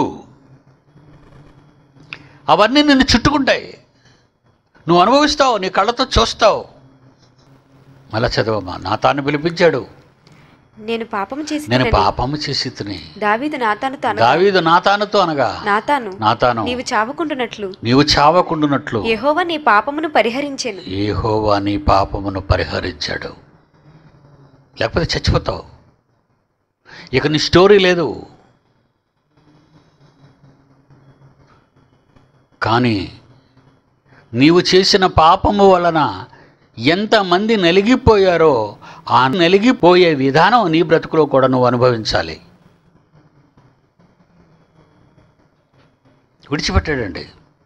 అవన్నీ నిన్ను చుట్టుకుంటాయి నువ్వు అనుభవిస్తావు నీ కళ్ళతో చూస్తావు మళ్ళా చదవమ్మా నా తాను పిలిపించాడు నేను పాపము చేసి నేను పాపము చేసి తిని దావీదు నాతానుతో అనగా దావీదు నాతానుతో అనగా నాతాను నాతాను నీవు చావకుండునట్లు నీవు చావకుండునట్లు యెహోవా నీ పాపమును పరిహరించెను ఏహోవా నీ పాపమును పరిహరించాడు లేకపోతే చచ్చిపోతావు ఇక నీ స్టోరీ లేదు కానీ నీవు చేసిన పాపము వలన ఎంతమంది నలిగిపోయారో ఆ నలిగిపోయే విధానం నీ బ్రతుకులో కూడా నువ్వు అనుభవించాలి విడిచిపెట్టాడండి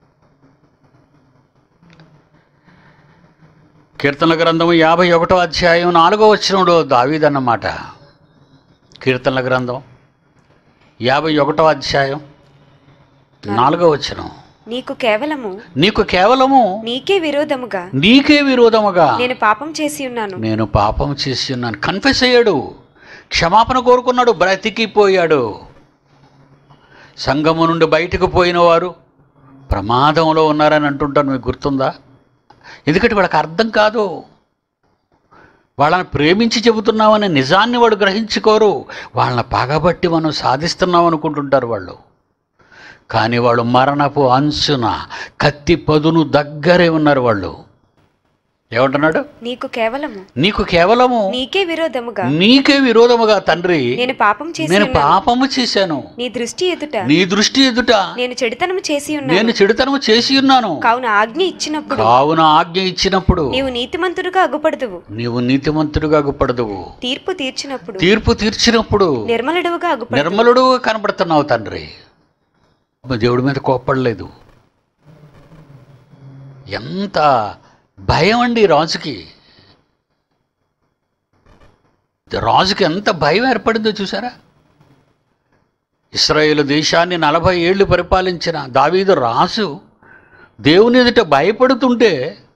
కీర్తనల గ్రంథము యాభై ఒకటో అధ్యాయం నాలుగో వచ్చినప్పుడు దావీదన్నమాట కీర్తనల గ్రంథం యాభై ఒకటో అధ్యాయం నాలుగో వచనం నీకు కేవలము నీకు కేవలము నీకే విరోధముగా నీకే విరోధముగా నేను పాపం చేసి ఉన్నాను నేను పాపం చేసి ఉన్నాను కన్ఫెస్ అయ్యాడు క్షమాపణ కోరుకున్నాడు బ్రతికిపోయాడు సంఘము నుండి బయటకు పోయిన వారు ప్రమాదంలో ఉన్నారని అంటుంటాను మీకు గుర్తుందా ఎందుకంటే వాళ్ళకి అర్థం కాదు వాళ్ళని ప్రేమించి చెబుతున్నామనే నిజాన్ని వాడు గ్రహించుకోరు వాళ్ళని పగబట్టి మనం సాధిస్తున్నాం అనుకుంటుంటారు వాళ్ళు కానీ వాళ్ళు మరణపు అంచున కత్తి పదును దగ్గరే ఉన్నారు వాళ్ళు ఏమంటున్నాడు నీకు కేవలము నీకు కేవలము నీకే విరోధముగా నీకే విరోధముగా తండ్రి నేను పాపం చేసి నేను ఉన్నాను పాపము చేశాను నీ దృష్టి ఎదుట నీ దృష్టి ఎదుట నేను చెడుతనము చేసి ఉన్నాను నేను చెడుతనము చేసి ఉన్నాను కావున ఆజ్ఞ ఇచ్చినప్పుడు కావున ఆజ్ఞ ఇచ్చినప్పుడు నీవు నీతిమంతుడుగా అగుపడదువు నీవు నీతిమంతుడుగా అగుపడదువు తీర్పు తీర్చినప్పుడు తీర్పు తీర్చినప్పుడు నిర్మలుడుగా అగుపడదు నిర్మలుడు కనబడుతున్నావు తండ్రి దేవుడి మీద కోప్పడలేదు ఎంత భయం అండి రాజుకి రాజుకి ఎంత భయం ఏర్పడిందో చూసారా ఇస్రాయేల్ దేశాన్ని నలభై ఏళ్ళు పరిపాలించిన దావీదు రాజు దేవుని ఎదుట భయపడుతుంటే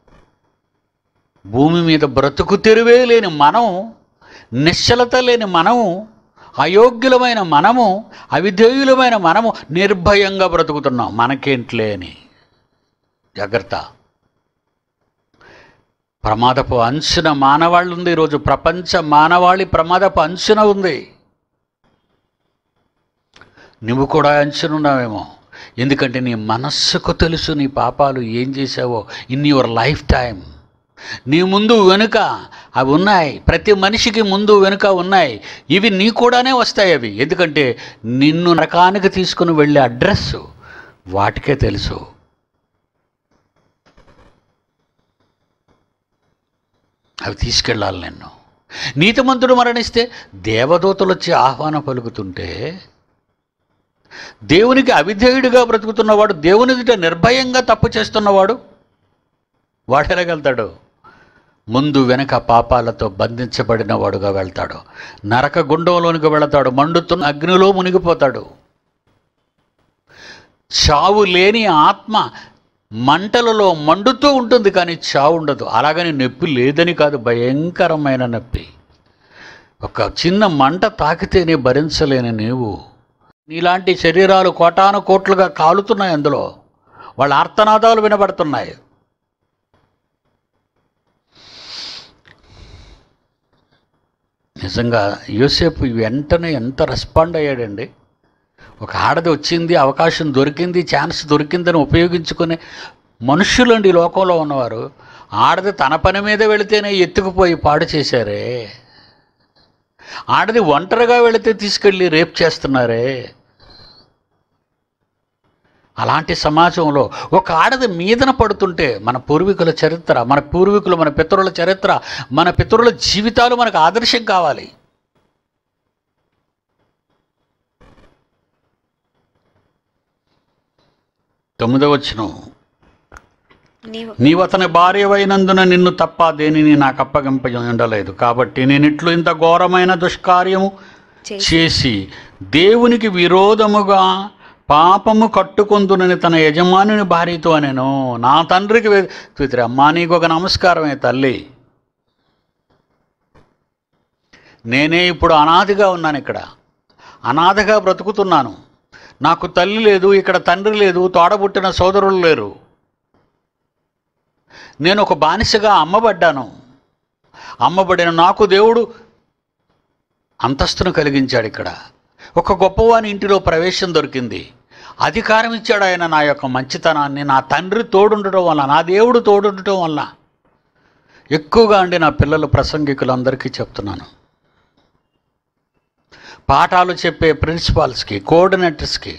భూమి మీద బ్రతుకు తెరువే లేని మనం నిశ్చలత లేని మనము అయోగ్యులమైన మనము అవిధేయులమైన మనము నిర్భయంగా బ్రతుకుతున్నాం మనకేంట్లే అని జాగ్రత్త ప్రమాదపు అంచున మానవాళ్ళు ఉంది ఈరోజు ప్రపంచ మానవాళి ప్రమాదపు అంచున ఉంది నువ్వు కూడా అంచునున్నావేమో ఎందుకంటే నీ మనస్సుకు తెలుసు నీ పాపాలు ఏం చేసావో ఇన్ యువర్ లైఫ్ టైం నీ ముందు వెనుక అవి ఉన్నాయి ప్రతి మనిషికి ముందు వెనుక ఉన్నాయి ఇవి నీ కూడానే వస్తాయి అవి ఎందుకంటే నిన్ను నరకానికి తీసుకుని వెళ్ళే అడ్రస్ వాటికే తెలుసు అవి తీసుకెళ్ళాలి నిన్ను నీతిమంతుడు మరణిస్తే దేవదూతలు వచ్చి ఆహ్వానం పలుకుతుంటే దేవునికి అవిధేయుడిగా బ్రతుకుతున్నవాడు దేవుని ఎదుట నిర్భయంగా తప్పు చేస్తున్నవాడు వాడు ఎలాగెళ్తాడు ముందు వెనక పాపాలతో బంధించబడిన వాడుగా వెళ్తాడు నరక గుండంలోనికి వెళతాడు మండుతున్న అగ్నిలో మునిగిపోతాడు చావు లేని ఆత్మ మంటలలో మండుతూ ఉంటుంది కానీ చావు ఉండదు అలాగని నొప్పి లేదని కాదు భయంకరమైన నొప్పి ఒక చిన్న మంట తాకితేనే భరించలేని నీవు నీలాంటి శరీరాలు కోటాను కోట్లుగా కాలుతున్నాయి అందులో వాళ్ళ ఆర్తనాదాలు వినబడుతున్నాయి నిజంగా యూసేపు వెంటనే ఎంత రెస్పాండ్ అయ్యాడండి ఒక ఆడది వచ్చింది అవకాశం దొరికింది ఛాన్స్ దొరికిందని ఉపయోగించుకునే మనుషులండి ఈ లోకంలో ఉన్నవారు ఆడది తన పని మీద వెళితేనే ఎత్తుకుపోయి పాడు చేశారే ఆడది ఒంటరిగా వెళితే తీసుకెళ్ళి రేప్ చేస్తున్నారే అలాంటి సమాజంలో ఒక ఆడది మీదన పడుతుంటే మన పూర్వీకుల చరిత్ర మన పూర్వీకులు మన పితరుల చరిత్ర మన పితరుల జీవితాలు మనకు ఆదర్శం కావాలి తొమ్మిదవచనం నీవు నీవు అతని భార్యవైనందున నిన్ను తప్ప దేనిని నాకు అప్పగింప ఉండలేదు కాబట్టి నేను ఇట్లు ఇంత ఘోరమైన దుష్కార్యము చేసి చేసి దేవునికి విరోధముగా పాపము కట్టుకొందునని తన యజమానుని భార్యతో నేను నా తండ్రికి వే- తుతిరి అమ్మా నీకు ఒక నమస్కారమే తల్లి నేనే ఇప్పుడు అనాథగా ఉన్నాను ఇక్కడ అనాథగా బ్రతుకుతున్నాను నాకు తల్లి లేదు ఇక్కడ తండ్రి లేదు తోడబుట్టిన సోదరులు లేరు నేను ఒక బానిసగా అమ్మబడ్డాను అమ్మబడిన నాకు దేవుడు అంతస్తును కలిగించాడు ఇక్కడ ఒక గొప్పవాని ఇంటిలో ప్రవేశం దొరికింది అధికారం ఇచ్చాడు ఆయన నా యొక్క మంచితనాన్ని నా తండ్రి తోడుండటం వల్ల నా దేవుడు తోడుండటం వల్ల ఎక్కువగా అండి నా పిల్లలు ప్రసంగికులందరికీ చెప్తున్నాను పాఠాలు చెప్పే ప్రిన్సిపాల్స్కి కోఆర్డినేటర్స్కి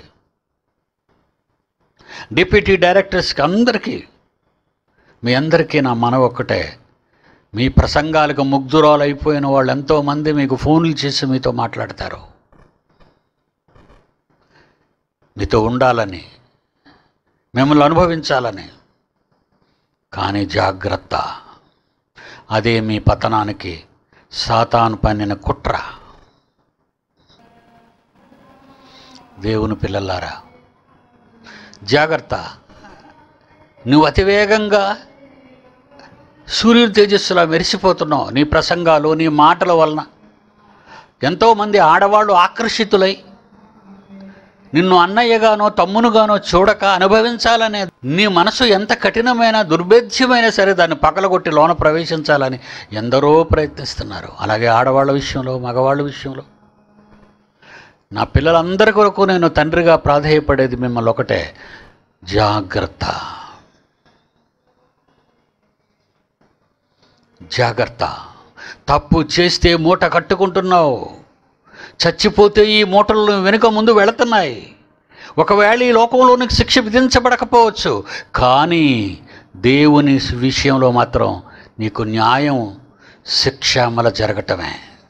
డిప్యూటీ డైరెక్టర్స్కి అందరికీ మీ అందరికీ నా మనవి ఒక్కటే మీ ప్రసంగాలకు ముగ్ధురాలు అయిపోయిన వాళ్ళు ఎంతోమంది మీకు ఫోన్లు చేసి మీతో మాట్లాడతారు మీతో ఉండాలని మిమ్మల్ని అనుభవించాలని కానీ జాగ్రత్త అదే మీ పతనానికి సాతాను పన్నిన కుట్ర దేవుని పిల్లలారా జాగ్రత్త నువ్వు అతివేగంగా సూర్యుడి తేజస్సులా మెరిసిపోతున్నావు నీ ప్రసంగాలు నీ మాటల వలన ఎంతోమంది ఆడవాళ్ళు ఆకర్షితులై నిన్ను అన్నయ్యగానో తమ్మునుగానో చూడక అనుభవించాలనే నీ మనసు ఎంత కఠినమైన దుర్భేద్యమైన సరే దాన్ని పగలగొట్టి లోన ప్రవేశించాలని ఎందరో ప్రయత్నిస్తున్నారు అలాగే ఆడవాళ్ళ విషయంలో మగవాళ్ళ విషయంలో నా పిల్లలందరి కొరకు నేను తండ్రిగా ప్రాధేయపడేది మిమ్మల్ని ఒకటే జాగ్రత్త జాగ్రత్త తప్పు చేస్తే మూట కట్టుకుంటున్నావు చచ్చిపోతే ఈ మూటలు వెనుక ముందు వెళుతున్నాయి ఒకవేళ ఈ లోకంలోనికి శిక్ష విధించబడకపోవచ్చు కానీ దేవుని విషయంలో మాత్రం నీకు న్యాయం శిక్ష అమలు జరగటమే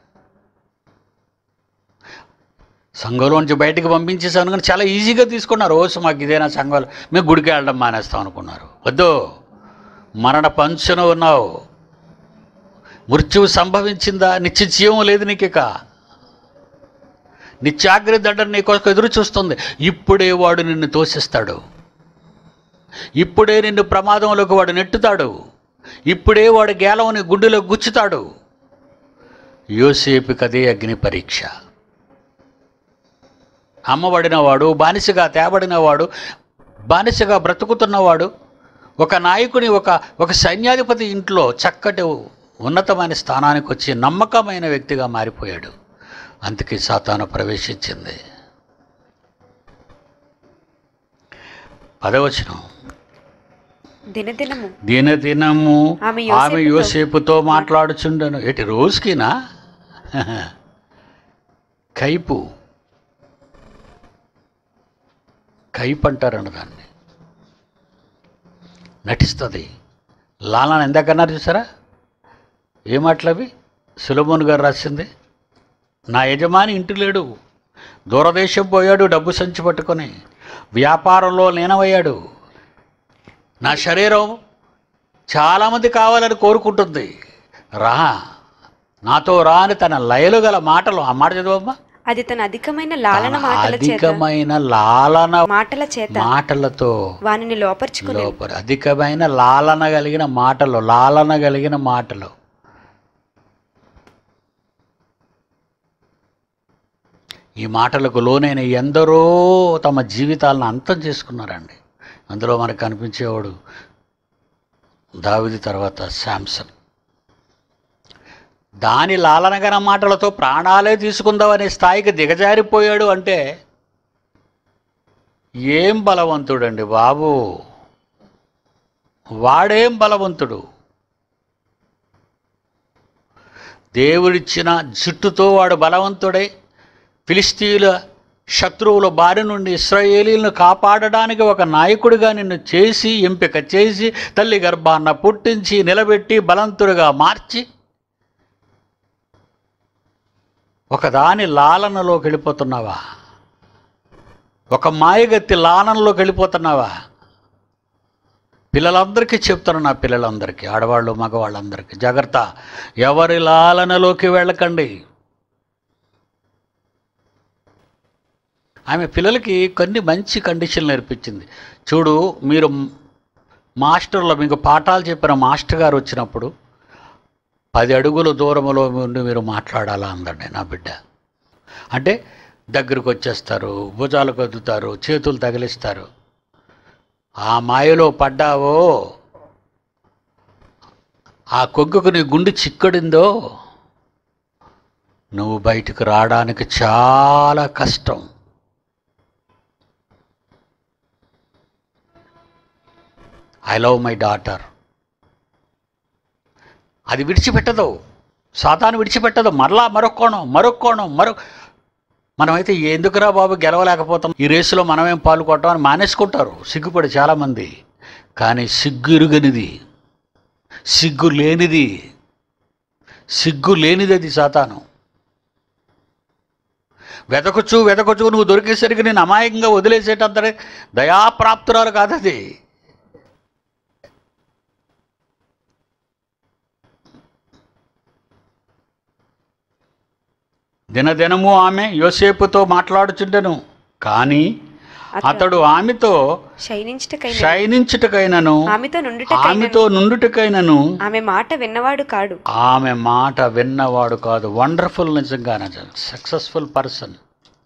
సంఘంలోంచి బయటికి పంపించేసాను కానీ చాలా ఈజీగా తీసుకున్నారు రోజు మాకు ఇదేనా సంఘాలు మేము గుడికి వెళ్ళడం మానేస్తాం అనుకున్నారు వద్దు మరణ పంచున ఉన్నావు మృత్యువు సంభవించిందా నిత్య జీవం లేదు నీకు ఇక నిత్యాగ్రి దండన నీ కోసం ఎదురు చూస్తుంది ఇప్పుడే వాడు నిన్ను తోసిస్తాడు ఇప్పుడే నిన్ను ప్రమాదంలోకి వాడు నెట్టుతాడు ఇప్పుడే వాడు గేలవని గుండెలో గుచ్చుతాడు యోసేపుకి అదే అగ్ని పరీక్ష అమ్మబడినవాడు బానిసగా తేబడినవాడు బానిసగా బ్రతుకుతున్నవాడు ఒక నాయకుని ఒక ఒక సైన్యాధిపతి ఇంట్లో చక్కటి ఉన్నతమైన స్థానానికి వచ్చి నమ్మకమైన వ్యక్తిగా మారిపోయాడు అందుకే సాతాను ప్రవేశించింది పదవచనం దినదినము దినదినము ఆమె ఆమె యోసేపుతో- యోసేపుతో మాట్లాడుచుండెను ఎటు రోజుకినా కైపు కైపు అంటారన్న దాన్ని నటిస్తుంది లాలన ఎందాకన్నారు చూసారా ఏ మాటలు అవి సులభన్ గారు రాసింది నా యజమాని ఇంటి లేడు దూరదేశం పోయాడు డబ్బు సంచి పట్టుకొని వ్యాపారంలో లీనమయ్యాడు నా శరీరం చాలామంది కావాలని కోరుకుంటుంది రా నాతో రా అని తన లయలు గల మాటలు ఆ మాట చదవమ్మా అది తన అధికమైన లాలన తన మాటల చేత అధికమైన లాలన మాటల చేత మాటలతో వానిని లోపరుచుకుని లోపల అధికమైన లాలన కలిగిన మాటలు లాలన కలిగిన మాటలు ఈ మాటలకు లోనైన ఎందరో తమ జీవితాలను అంతం చేసుకున్నారండి అందులో మనకు కనిపించేవాడు దావిది తర్వాత శాంసన్ దాని లాలనగన మాటలతో ప్రాణాలే తీసుకుందామనే స్థాయికి దిగజారిపోయాడు అంటే ఏం బలవంతుడండి బాబు వాడేం బలవంతుడు దేవుడిచ్చిన జుట్టుతో వాడు బలవంతుడై ఫిలిస్తీన్ల శత్రువుల బారి నుండి ఇస్రాయేలీలను కాపాడడానికి ఒక నాయకుడిగా నిన్ను చేసి ఎంపిక చేసి తల్లి గర్భాన్న పుట్టించి నిలబెట్టి బలంతుడిగా మార్చి ఒకదాని లాలనలోకి వెళ్ళిపోతున్నావా ఒక మాయగత్తి లాలనలోకి వెళ్ళిపోతున్నావా పిల్లలందరికీ చెప్తాను నా పిల్లలందరికీ ఆడవాళ్ళు మగవాళ్ళందరికీ జాగ్రత్త ఎవరి లాలనలోకి వెళ్ళకండి ఆమె పిల్లలకి కొన్ని మంచి కండిషన్లు నేర్పించింది చూడు మీరు మాస్టర్లో మీకు పాఠాలు చెప్పిన మాస్టర్ గారు వచ్చినప్పుడు పది అడుగుల దూరంలో ఉండి మీరు మాట్లాడాలా అందండి నా బిడ్డ అంటే దగ్గరకు వచ్చేస్తారు భుజాలు కదుతారు చేతులు తగిలిస్తారు ఆ మాయలో పడ్డావో ఆ కొగ్గుకు నీ గుండె చిక్కడిందో నువ్వు బయటకు రావడానికి చాలా కష్టం ఐ లవ్ మై డాటర్ అది విడిచిపెట్టదు సాతాను విడిచిపెట్టదు మరలా మరొక కోణం మరొక కోణం మరొక మనమైతే ఎందుకురా బాబు గెలవలేకపోతాం ఈ రేసులో మనమేం పాల్గొంటాం అని మానేసుకుంటారు సిగ్గుపడి చాలామంది కానీ సిగ్గు ఇరుగనిది సిగ్గు లేనిది సిగ్గు లేనిది అది సాతాను వెతకొచ్చు వెతకొచ్చు నువ్వు దొరికేసరికి నేను అమాయకంగా వదిలేసేటంతనే దయాప్రాప్తురాలు కాదు అది దినదినము ఆమె యోసేపుతో మాట్లాడుచుండెను కానీ అతడు ఆమెతో శయనించుటకైన శయనించుటకైనను ఆమెతో నుండుటకైన ఆమెతో నుండుటకైనను ఆమె మాట విన్నవాడు కాడు ఆమె మాట విన్నవాడు కాదు వండర్ఫుల్ నిజంగానే సక్సెస్ఫుల్ పర్సన్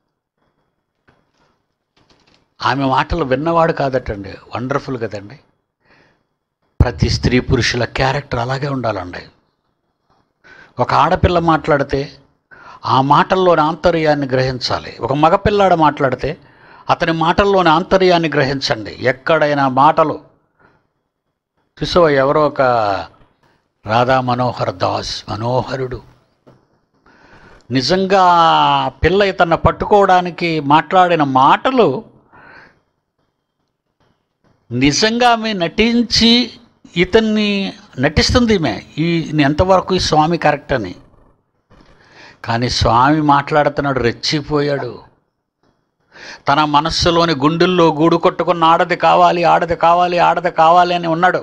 ఆమె మాటలు విన్నవాడు కాదటండి వండర్ఫుల్ కదండి ప్రతి స్త్రీ పురుషుల క్యారెక్టర్ అలాగే ఉండాలండి ఒక ఆడపిల్ల మాట్లాడితే ఆ మాటల్లోని ఆంతర్యాన్ని గ్రహించాలి ఒక మగపిల్లాడు మాట్లాడితే అతని మాటల్లోని ఆంతర్యాన్ని గ్రహించండి ఎక్కడైనా మాటలు చూసావా ఎవరో ఒక రాధా మనోహర్ దాస్ మనోహరుడు నిజంగా ఆ పిల్ల ఇతన్ని పట్టుకోవడానికి మాట్లాడిన మాటలు నిజంగా ఆమె నటించి ఇతన్ని నటిస్తుంది ఈమె ఈ ఎంతవరకు ఈ స్వామి కరెక్ట్ అని కానీ స్వామి మాట్లాడుతున్నాడు రెచ్చిపోయాడు తన మనస్సులోని గుండెల్లో గూడు కొట్టుకున్న ఆడది కావాలి ఆడది కావాలి ఆడది కావాలి అని ఉన్నాడు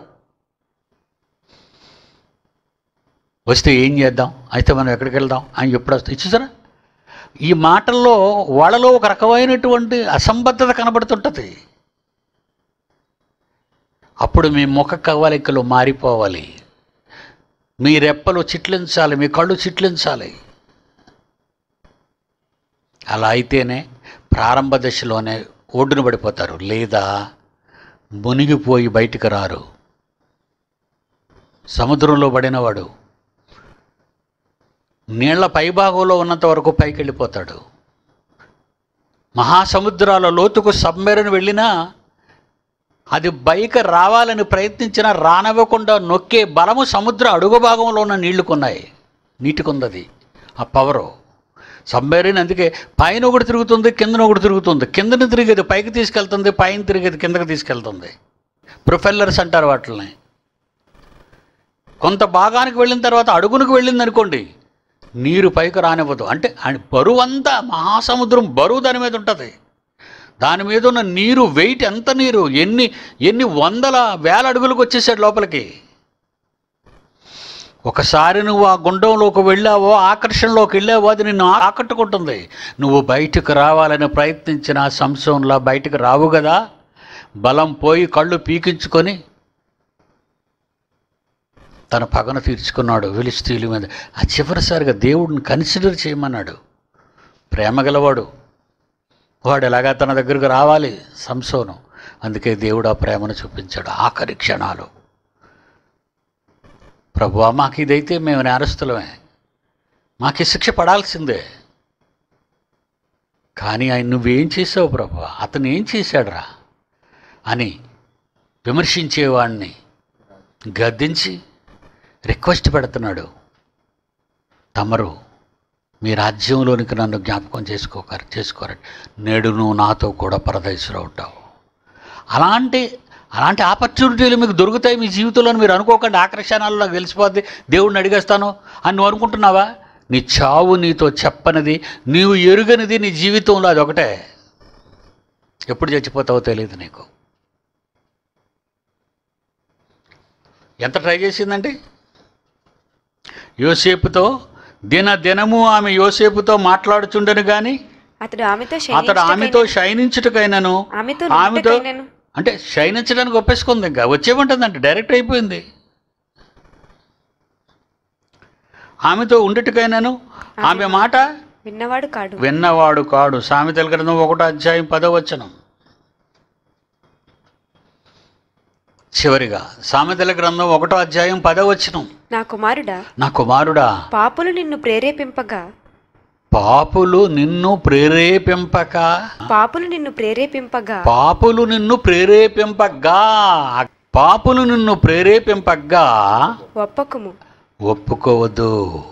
వస్తే ఏం చేద్దాం అయితే మనం ఎక్కడికి వెళ్దాం అని ఎప్పుడు వస్తే ఇచ్చేసారా ఈ మాటల్లో వాళ్ళలో ఒక రకమైనటువంటి అసంబద్ధత కనబడుతుంటుంది అప్పుడు మీ ముఖ కవలికలు మారిపోవాలి మీ రెప్పలు చిట్లించాలి మీ కళ్ళు చిట్లించాలి అలా అయితేనే ప్రారంభ దశలోనే ఒడ్డున పడిపోతారు లేదా మునిగిపోయి బయటికి రారు సముద్రంలో పడినవాడు నీళ్ల పైభాగంలో ఉన్నంత వరకు పైకి వెళ్ళిపోతాడు మహాసముద్రాల లోతుకు సబ్మెరీన్ వెళ్ళినా అది బయట రావాలని ప్రయత్నించినా రానివ్వకుండా నొక్కే బలము సముద్ర అడుగు భాగంలో ఉన్న నీళ్లుకున్నాయి నీటికుందది ఆ పవరు సబ్మెరీన్ అందుకే పైన ఒకటి తిరుగుతుంది కిందన ఒకటి తిరుగుతుంది కిందన తిరిగేది పైకి తీసుకెళ్తుంది పైన తిరిగేది కిందకి తీసుకెళ్తుంది ప్రొఫెల్లర్స్ అంటారు వాటిని కొంత భాగానికి వెళ్ళిన తర్వాత అడుగునికి వెళ్ళింది అనుకోండి నీరు పైకి రానివ్వదు అంటే ఆ బరువు అంతా మహాసముద్రం బరువు దాని మీద ఉంటుంది దాని మీద ఉన్న నీరు వెయిట్ ఎంత నీరు ఎన్ని ఎన్ని వందల వేల అడుగులకు వచ్చేసాడు లోపలికి ఒకసారి నువ్వు ఆ గుండంలోకి వెళ్ళావో ఆకర్షణలోకి వెళ్ళావో అది నిన్ను ఆకట్టుకుంటుంది నువ్వు బయటకు రావాలని ప్రయత్నించిన సంశయంలా బయటకు రావు కదా బలం పోయి కళ్ళు పీకించుకొని తన పగను తీర్చుకున్నాడు ఫిలిస్తీన్ల మీద ఆ చివరిసారిగా దేవుడిని కన్సిడర్ చేయమన్నాడు ప్రేమ గలవాడు వాడు ఎలాగా తన దగ్గరకు రావాలి సంసోను అందుకే దేవుడు ఆ ప్రేమను చూపించాడు ఆఖరి క్షణాలు ప్రభువా మాకు ఇదైతే మేము నేరస్తులమే మాకు ఈ శిక్ష పడాల్సిందే కానీ ఆయన నువ్వేం చేసావు ప్రభు అతను ఏం చేశాడురా అని విమర్శించేవాడిని గద్దించి రిక్వెస్ట్ పెడుతున్నాడు తమరు మీ రాజ్యంలోనికి నన్ను జ్ఞాపకం చేసుకోక చేసుకోరండి నేడు నువ్వు నాతో కూడా పరదేశంలో ఉంటావు అలాంటి అలాంటి ఆపర్చునిటీలు మీకు దొరుకుతాయి మీ జీవితంలో మీరు అనుకోకండి ఆకర్షణాల్లో గెలిచిపోద్ది దేవుడిని అడిగేస్తాను అని నువ్వు అనుకుంటున్నావా నీ చావు నీతో చెప్పనిది నీవు ఎరుగనిది నీ జీవితంలో అది ఒకటే ఎప్పుడు చచ్చిపోతావో తెలియదు నీకు ఎంత ట్రై చేసిందండి యోసేపుతో దిన దినము ఆమె యోసేపుతో మాట్లాడుచుండను గాని అతడు ఆమెతో అతడు ఆమెతో శయనించుటకైనను ఆమెతో ఆమెతో నుండుటకైనను అంటే శయనించడానికి ఒప్పేసుకుంది ఇంకా వచ్చేమంటుందంటే డైరెక్ట్ అయిపోయింది ఆమెతో ఉండుటకైనను ఆమె మాట విన్నవాడు కాడు విన్నవాడు కాడు సామెతల గ్రంథం ఒకటో అధ్యాయం పదో వచనం చివరిగా సామెతల గ్రంథం ఒకటో అధ్యాయం పదో వచనం నా కుమారుడా నా కుమారుడా పాపులు నిన్ను ప్రేరేపింపగా పాపులు నిన్ను ప్రేరేపింపక పాపులు నిన్ను ప్రేరేపింపగా పాపులు నిన్ను ప్రేరేపింపగా పాపులు నిన్ను ప్రేరేపింపగా ఒప్పకుము ఒప్పుకోవద్దు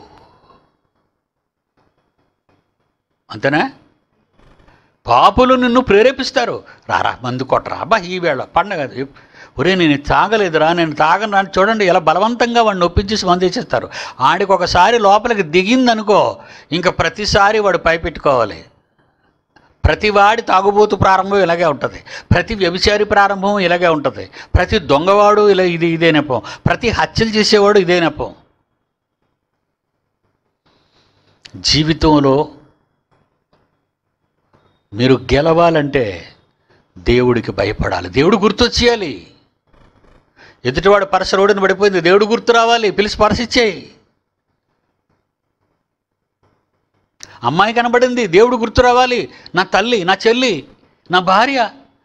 అంతేనా పాపులు నిన్ను ప్రేరేపిస్తారు రారా మందు కొట్టరా అబ్బా ఈ వేళ పండగ ఒరే నేను ఇది తాగలేదురా నేను తాగను అని చూడండి ఇలా బలవంతంగా వాడిని ఒప్పించేసి మందు ఇచ్చేస్తారు ఆడికి ఒకసారి లోపలికి దిగిందనుకో ఇంకా ప్రతిసారి వాడు పైపెట్టుకోవాలి ప్రతి వాడి తాగుబోతు ప్రారంభం ఇలాగే ఉంటుంది ప్రతి వ్యభిచారి ప్రారంభం ఇలాగే ఉంటుంది ప్రతి దొంగవాడు ఇలా ఇది ఇదే నెపం ప్రతి హత్యలు చేసేవాడు ఇదే నెపం జీవితంలో మీరు గెలవాలంటే దేవుడికి భయపడాలి దేవుడు గుర్తొచ్చేయాలి ఎదుటివాడు పరస రోడ్డున పడిపోయింది దేవుడు గుర్తు రావాలి పిలిచి పరసిచ్చేయి అమ్మాయి కనబడింది దేవుడు గుర్తు రావాలి నా తల్లి నా చెల్లి నా భార్య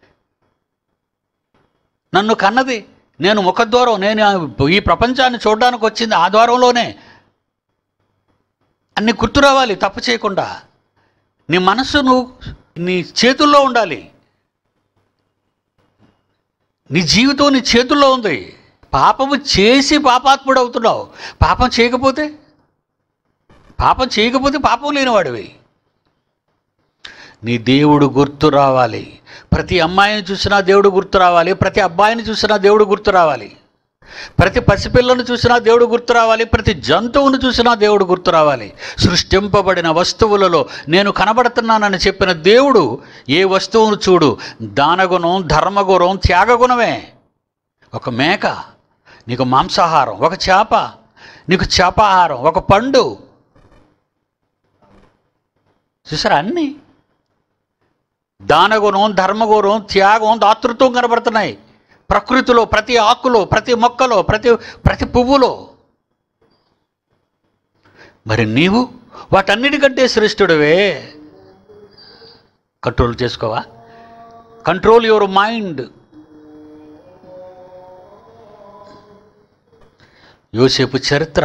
నన్ను కన్నది నేను ముఖద్వారం నేను ఈ ప్రపంచాన్ని చూడడానికి వచ్చింది ఆ ద్వారంలోనే అన్ని గుర్తు రావాలి తప్పు చేయకుండా నీ మనస్సు నువ్వు నీ చేతుల్లో ఉండాలి నీ జీవితం నీ చేతుల్లో ఉంది పాపము చేసి పాపాత్ముడు అవుతున్నావు పాపం చేయకపోతే పాపం చేయకపోతే పాపం లేనివాడివి నీ దేవుడు గుర్తు రావాలి ప్రతి అమ్మాయిని చూసినా దేవుడు గుర్తు రావాలి ప్రతి అబ్బాయిని చూసినా దేవుడు గుర్తు రావాలి ప్రతి పసిపిల్లను చూసినా దేవుడు గుర్తు రావాలి ప్రతి జంతువును చూసినా దేవుడు గుర్తు రావాలి సృష్టింపబడిన వస్తువులలో నేను కనబడుతున్నానని చెప్పిన దేవుడు ఏ వస్తువును చూడు దానగుణం ధర్మగుణం త్యాగగుణమే ఒక మేక నీకు మాంసాహారం ఒక చేప నీకు చేపాహారం ఒక పండు చూసారా అన్నీ దానగుణం ధర్మగుణం త్యాగం దాతృత్వం కనబడుతున్నాయి ప్రకృతిలో ప్రతి ఆకులో ప్రతి మొక్కలో ప్రతి ప్రతి పువ్వులో మరి నీవు వాటన్నిటికంటే శ్రేష్ఠుడివే కంట్రోల్ చేసుకోవా కంట్రోల్ యువర్ మైండ్ యోసేపు చరిత్ర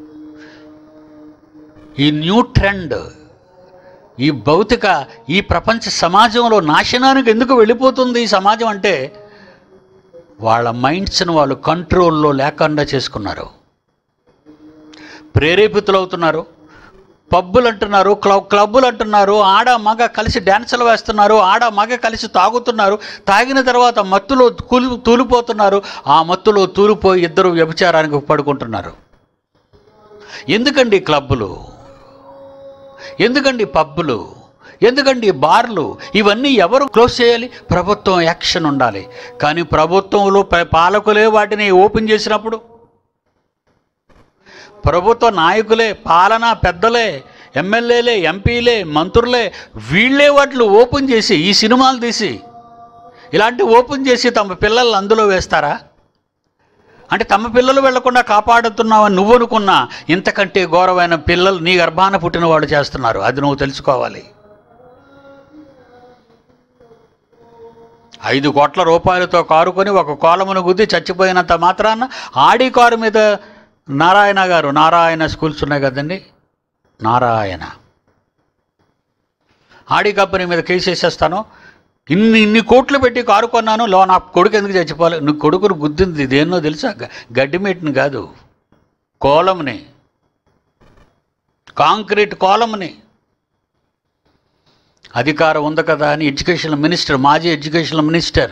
ఈ న్యూ ట్రెండ్ ఈ భౌతిక ఈ ప్రపంచ సమాజంలో నాశనానికి ఎందుకు వెళ్ళిపోతుంది ఈ సమాజం అంటే వాళ్ళ మైండ్స్ని వాళ్ళు కంట్రోల్లో లేకుండా చేసుకున్నారు ప్రేరేపితులు అవుతున్నారు పబ్బులు అంటున్నారు క్లబ్ క్లబ్బులు అంటున్నారు ఆడ మగ కలిసి డ్యాన్సులు వేస్తున్నారు ఆడ మగ కలిసి తాగుతున్నారు తాగిన తర్వాత మత్తులో కూలి తూలిపోతున్నారు ఆ మత్తులో తూలిపోయి ఇద్దరు వ్యభిచారానికి పడుకుంటున్నారు ఎందుకండి క్లబ్బులు ఎందుకండి పబ్బులు ఎందుకండి బార్లు ఇవన్నీ ఎవరు క్లోజ్ చేయాలి ప్రభుత్వం యాక్షన్ ఉండాలి కానీ ప్రభుత్వంలో ప- పాలకులే వాటిని ఓపెన్ చేసినప్పుడు ప్రభుత్వ నాయకులే పాలన పెద్దలే ఎమ్మెల్యేలే ఎంపీలే మంత్రులే వీళ్ళే వాటిని ఓపెన్ చేసి ఈ సినిమాలు తీసి ఇలాంటి ఓపెన్ చేసి తమ పిల్లల్ని అందులో వేస్తారా అంటే తమ పిల్లలు వెళ్లకుండా కాపాడుతున్నావని నువ్వు అనుకున్నా ఇంతకంటే ఘోరమైన పిల్లలు నీ గర్భాన పుట్టినవాడు చేస్తున్నారు అది నువ్వు తెలుసుకోవాలి ఐదు కోట్ల రూపాయలతో కారు కొని ఒక కోలమును గుద్ది చచ్చిపోయినంత మాత్రాన ఆడి కారు మీద నారాయణ గారు నారాయణ స్కూల్స్ ఉన్నాయి కదండి నారాయణ ఆడి కంపెనీ మీద కేసు వేసేస్తాను ఇన్ని ఇన్ని కోట్లు పెట్టి కారు కొన్నాను లో నా కొడుకు ఎందుకు చచ్చిపోవాలి నువ్వు కొడుకును గుద్దింది దేన్నో తెలుసా గ- గడ్డి మీటిని కాదు కోలంని కాంక్రీట్ కోలంని అధికారం ఉంది కదా అని ఎడ్యుకేషన్ మినిస్టర్ మాజీ ఎడ్యుకేషన్ మినిస్టర్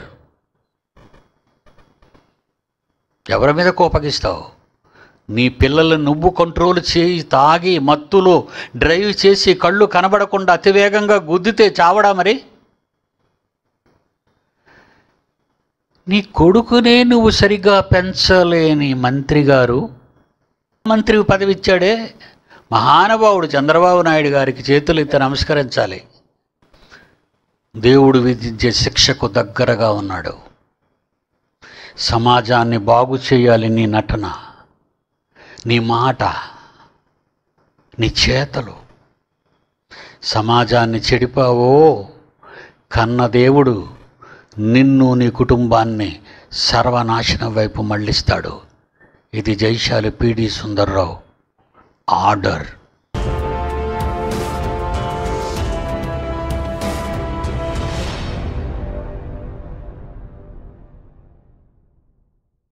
ఎవరి మీద కోపగిస్తావు నీ పిల్లల్ని నువ్వు కంట్రోల్ చేయి తాగి మత్తులో డ్రైవ్ చేసి కళ్ళు కనబడకుండా అతివేగంగా గుద్దితే చావడా మరి నీ కొడుకునే నువ్వు సరిగ్గా పెంచలేని మంత్రి గారు మంత్రి పదవి ఇచ్చాడే మహానుభావుడు చంద్రబాబు నాయుడు గారికి చేతులు ఎత్తి నమస్కరించాలి దేవుడు విధించే శిక్షకు దగ్గరగా ఉన్నాడు సమాజాన్ని బాగు చేయాలి నీ నటన నీ మాట నీ చేతలు సమాజాన్ని చెడిపావో కన్న దేవుడు నిన్ను నీ కుటుంబాన్ని సర్వనాశనం వైపు మళ్ళిస్తాడు ఇది జైశాలి పిడి సుందర్రావు ఆర్డర్